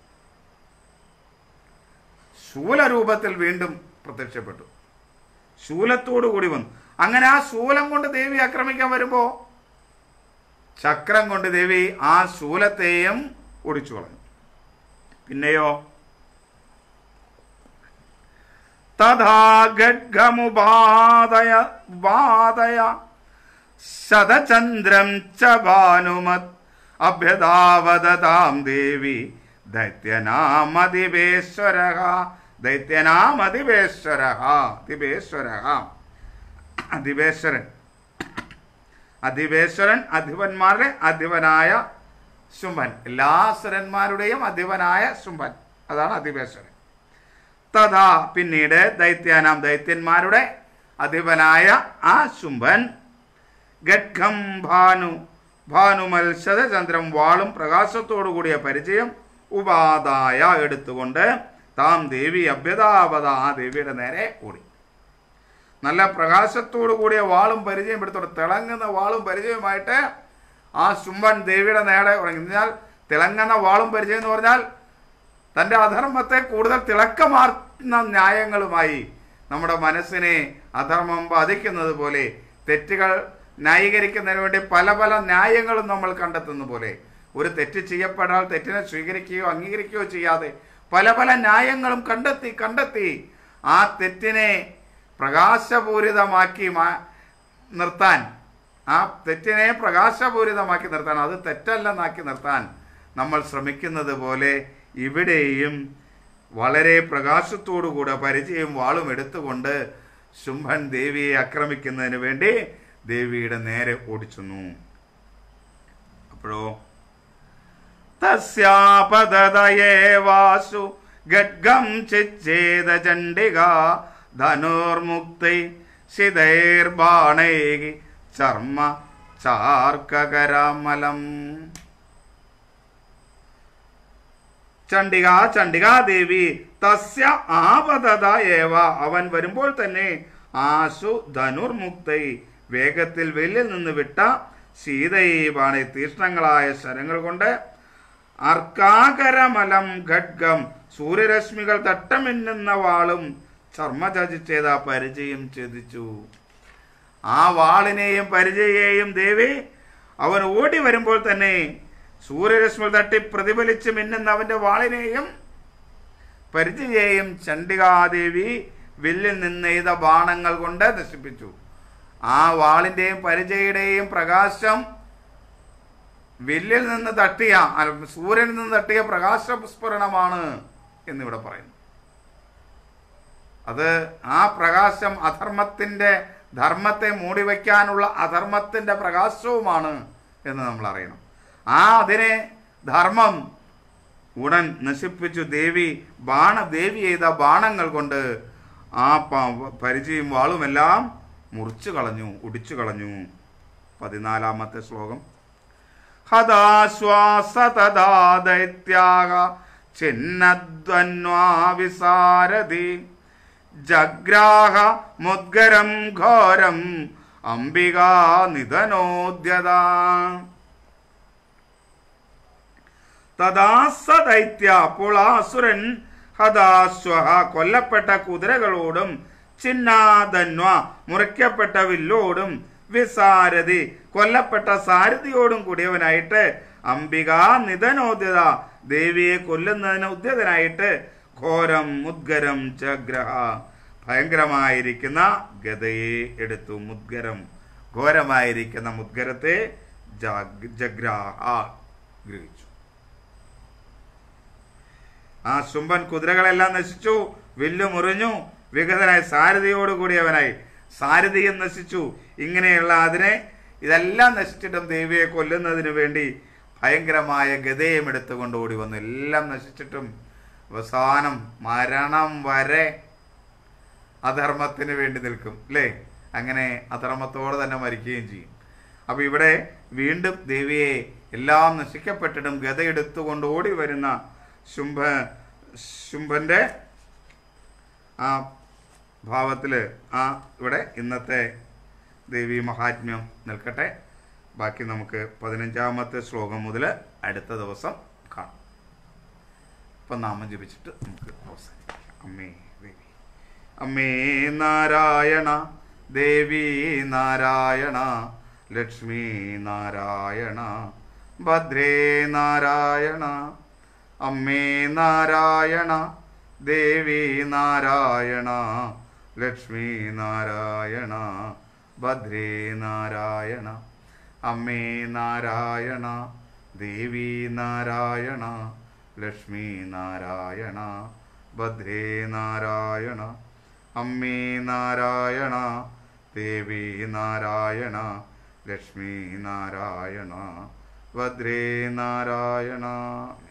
ശൂലരൂപത്തിൽ വീണ്ടും പ്രത്യക്ഷപ്പെട്ടു ശൂലത്തോടു കൂടി വന്നു അങ്ങനെ ആ ശൂലം കൊണ്ട് ദേവി ആക്രമിക്കാൻ വരുമ്പോ ചക്രം കൊണ്ട് ദേവി ആ ശൂലത്തെയും ഒടിച്ചു കളഞ്ഞു പിന്നെയോ തഥാ ഗഡ്ഗമുപാദയ ഉപാദയ ശതചന്ദ്രം ച ഭാനുമത് അഭ്യതാവദതാം ദേവി ദൈത്യനാമതിവേശ്വര ദൈത്യനാമതിവേശ്വര അതിവേശ്വര അതിവേശ്വരൻ അധിവേശ്വരൻ അധിപന്മാരുടെ അധിപനായ ശുംഭൻ എല്ലാ അസുരന്മാരുടെയും അധിപനായ ശുംഭൻ അതാണ് അധിവേശ്വരൻ തഥാ പിന്നീട് ദൈത്യാനാം ദൈത്യന്മാരുടെ അധിപനായ ആ ശുംഭൻ ഗഡ്ഗം ഭാനു ഭാനുമത്സത ചന്ദ്രം വാളും പ്രകാശത്തോടു കൂടിയ പരിചയം ഉപാദായ എടുത്തുകൊണ്ട് താം ദേവി അഭ്യതാപത ആ ദേവിയുടെ നേരെ ഓടി നല്ല പ്രകാശത്തോടു കൂടിയ വാളും പരിചയം എടുത്തോണ്ട് തിളങ്ങുന്ന വാളും പരിചയമായിട്ട് ആ ശുംഭൻ ദേവിയുടെ നേരെ ഉറങ്ങി എന്നാൽ തിളങ്ങുന്ന വാളും പരിചയം എന്ന് പറഞ്ഞാൽ തൻ്റെ അധർമ്മത്തെ കൂടുതൽ തിളക്കമാർന്ന ന്യായങ്ങളുമായി നമ്മുടെ മനസ്സിനെ അധർമ്മം ബാധിക്കുന്നത് പോലെ തെറ്റുകൾ ന്യായീകരിക്കുന്നതിന് വേണ്ടി പല പല ന്യായങ്ങളും നമ്മൾ കണ്ടെത്തുന്ന പോലെ ഒരു തെറ്റ് ചെയ്യപ്പെടാൽ തെറ്റിനെ സ്വീകരിക്കുകയോ അംഗീകരിക്കുകയോ ചെയ്യാതെ പല പല ന്യായങ്ങളും കണ്ടെത്തി കണ്ടെത്തി ആ തെറ്റിനെ പ്രകാശപൂരിതമാക്കി മാ നിർത്താൻ ആ തെറ്റിനെ പ്രകാശപൂരിതമാക്കി നിർത്താൻ അത് തെറ്റല്ലെന്നാക്കി നിർത്താൻ നമ്മൾ ശ്രമിക്കുന്നത് പോലെ ഇവിടെയും വളരെ പ്രകാശത്തോടുകൂടെ പരിചയം വാളും എടുത്തുകൊണ്ട് ശുംഭൻ ദേവിയെ ആക്രമിക്കുന്നതിന് വേണ്ടി ദേവിയുടെ നേരെ ഓടിച്ചെന്നു അപ്പോഴോ തസ്യാപതയേവാസു ഗഡ്ഗം ചിച്ഛേദ ചണ്ഡിക ധനുർമുക്തൈ ശിതൈർബാണൈ ചർമ്മ ചാർക്കകരാമലം ചണ്ഡിക ചണ്ഡികാദേവി തസ്യ ആപതത ഏവ അവൻ വരുമ്പോൾ തന്നെ ആശു ധനുർമുക്തൈ വേഗത്തിൽ വെല്ലിൽ നിന്ന് വിട്ട സീതൈവാണ് തീഷ്ണങ്ങളായ ശരങ്ങൾ കൊണ്ട് അർക്കാകരമലം ഖഡ്ഗം സൂര്യരശ്മികൾ തട്ടമിന്നുന്ന വാളും ചർമ്മചതിച്ചേത പരിചയം ഛേദിച്ചു ആ വാളിനെയും പരിചയെയും ദേവി അവൻ ഓടി വരുമ്പോൾ തന്നെ സൂര്യരശ്മികൾ തട്ടി പ്രതിഫലിച്ച് മിന്നുന്ന അവന്റെ വാളിനെയും പരിചയെയും ചണ്ഡികാദേവി വില്ലിൽ നിന്ന് എയ്ത ബാണങ്ങൾ കൊണ്ട് നശിപ്പിച്ചു ആ വാളിന്റെയും പരിചയുടെയും പ്രകാശം വില്ലിൽ നിന്ന് തട്ടിയ അല്ല, സൂര്യനിൽ നിന്ന് തട്ടിയ പ്രകാശസ്ഫുരണമാണ് എന്നിവിടെ പറയുന്നു അത് ആ പ്രകാശം അധർമ്മത്തിന്റെ ധർമ്മത്തെ മൂടിവെക്കാനുള്ള അധർമ്മത്തിന്റെ പ്രകാശവുമാണ് എന്ന് നമ്മൾ അറിയണം ആ അതിനെ ധർമ്മം ഉടൻ നശിപ്പിച്ചു ദേവി ബാണ ദേവി ചെയ്ത ബാണങ്ങൾ കൊണ്ട് ആ പ- പരിചയും വാളുമെല്ലാം മുറിച്ചു കളഞ്ഞു ഒടിച്ചു കളഞ്ഞു പതിനാലാമത്തെ ശ്ലോകം ഹതാശ്വാസതദാ ദൈത്യാഗ ചിന്നദ്വന്വാവിസാരതി ജഗ്രാഹ മുദ്ഗരം ഘോരം അംബികാ നിധനോദ്യത തഥാ സ ദൈത്യ അപ്പോൾ ആ അസുരൻ ഹതാശ്വഹ കൊല്ലപ്പെട്ട കുതിരകളോടും ചിന്നാധന്വ മുറിക്കപ്പെട്ട വില്ലോടും വിസാരഥി കൊല്ലപ്പെട്ട സാരഥിയോടും കൂടിയവനായിട്ട് അംബിക നിധനോദ്യത ദേവിയെ കൊല്ലുന്നതിന് ഉദ്യതനായിട്ട് ഘോരം മുദ്ഗരം ചഗ്രഹ ഭയങ്കരമായിരിക്കുന്ന ഗതയെ എടുത്തു മുദ്ഗരം ഘോരമായിരിക്കുന്ന മുദ്ഗരത്തെ ജാഗ്- ജഗ്രാഹ ഗ്രഹിച്ചു ആ ശുംഭൻ കുതിരകളെല്ലാം നശിച്ചു വില്ലു മുറിഞ്ഞു വിഗതനായി സാരഥിയോട് കൂടിയവനായി സാരഥിയും നശിച്ചു ഇങ്ങനെയുള്ള അതിനെ ഇതെല്ലാം നശിച്ചിട്ടും ദേവിയെ കൊല്ലുന്നതിന് വേണ്ടി ഭയങ്കരമായ ഗതയും എടുത്തുകൊണ്ട് ഓടി വന്നു എല്ലാം നശിച്ചിട്ടും അവസാനം മരണം വരെ അധർമ്മത്തിന് വേണ്ടി നിൽക്കും അല്ലേ അങ്ങനെ അധർമ്മത്തോടെ തന്നെ മരിക്കുകയും ചെയ്യും അപ്പൊ ഇവിടെ വീണ്ടും ദേവിയെ എല്ലാം നശിക്കപ്പെട്ടിട്ടും ഗത എടുത്തുകൊണ്ട് ഓടി വരുന്ന ശുംഭ ശുംഭന്റെ ആ ഭാവത്തില് ആ ഇവിടെ ഇന്നത്തെ ദേവി മഹാത്മ്യം നിൽക്കട്ടെ ബാക്കി നമുക്ക് പതിനഞ്ചാമത്തെ ശ്ലോകം മുതൽ അടുത്ത ദിവസം കാണാം ഇപ്പം നാമം ജപിച്ചിട്ട് നമുക്ക് അവസാനിക്കാം അമ്മേ ദേവി അമ്മേ നാരായണ ദേവി നാരായണ ലക്ഷ്മി നാരായണ ഭദ്രേ നാരായണ അമ്മേ നാരായണ ദേവി നാരായണ ലക്ഷ്മി നാരായണ ഭദ്രേ നാരായണ അമ്മേ നാരായണ ദേവി നാരായണ ലക്ഷ്മി നാരായണ ഭദ്രേ നാരായണ അമ്മേ നാരായണ ദേവി നാരായണ ലക്ഷ്മി നാരായണ ഭദ്രേ നാരായണ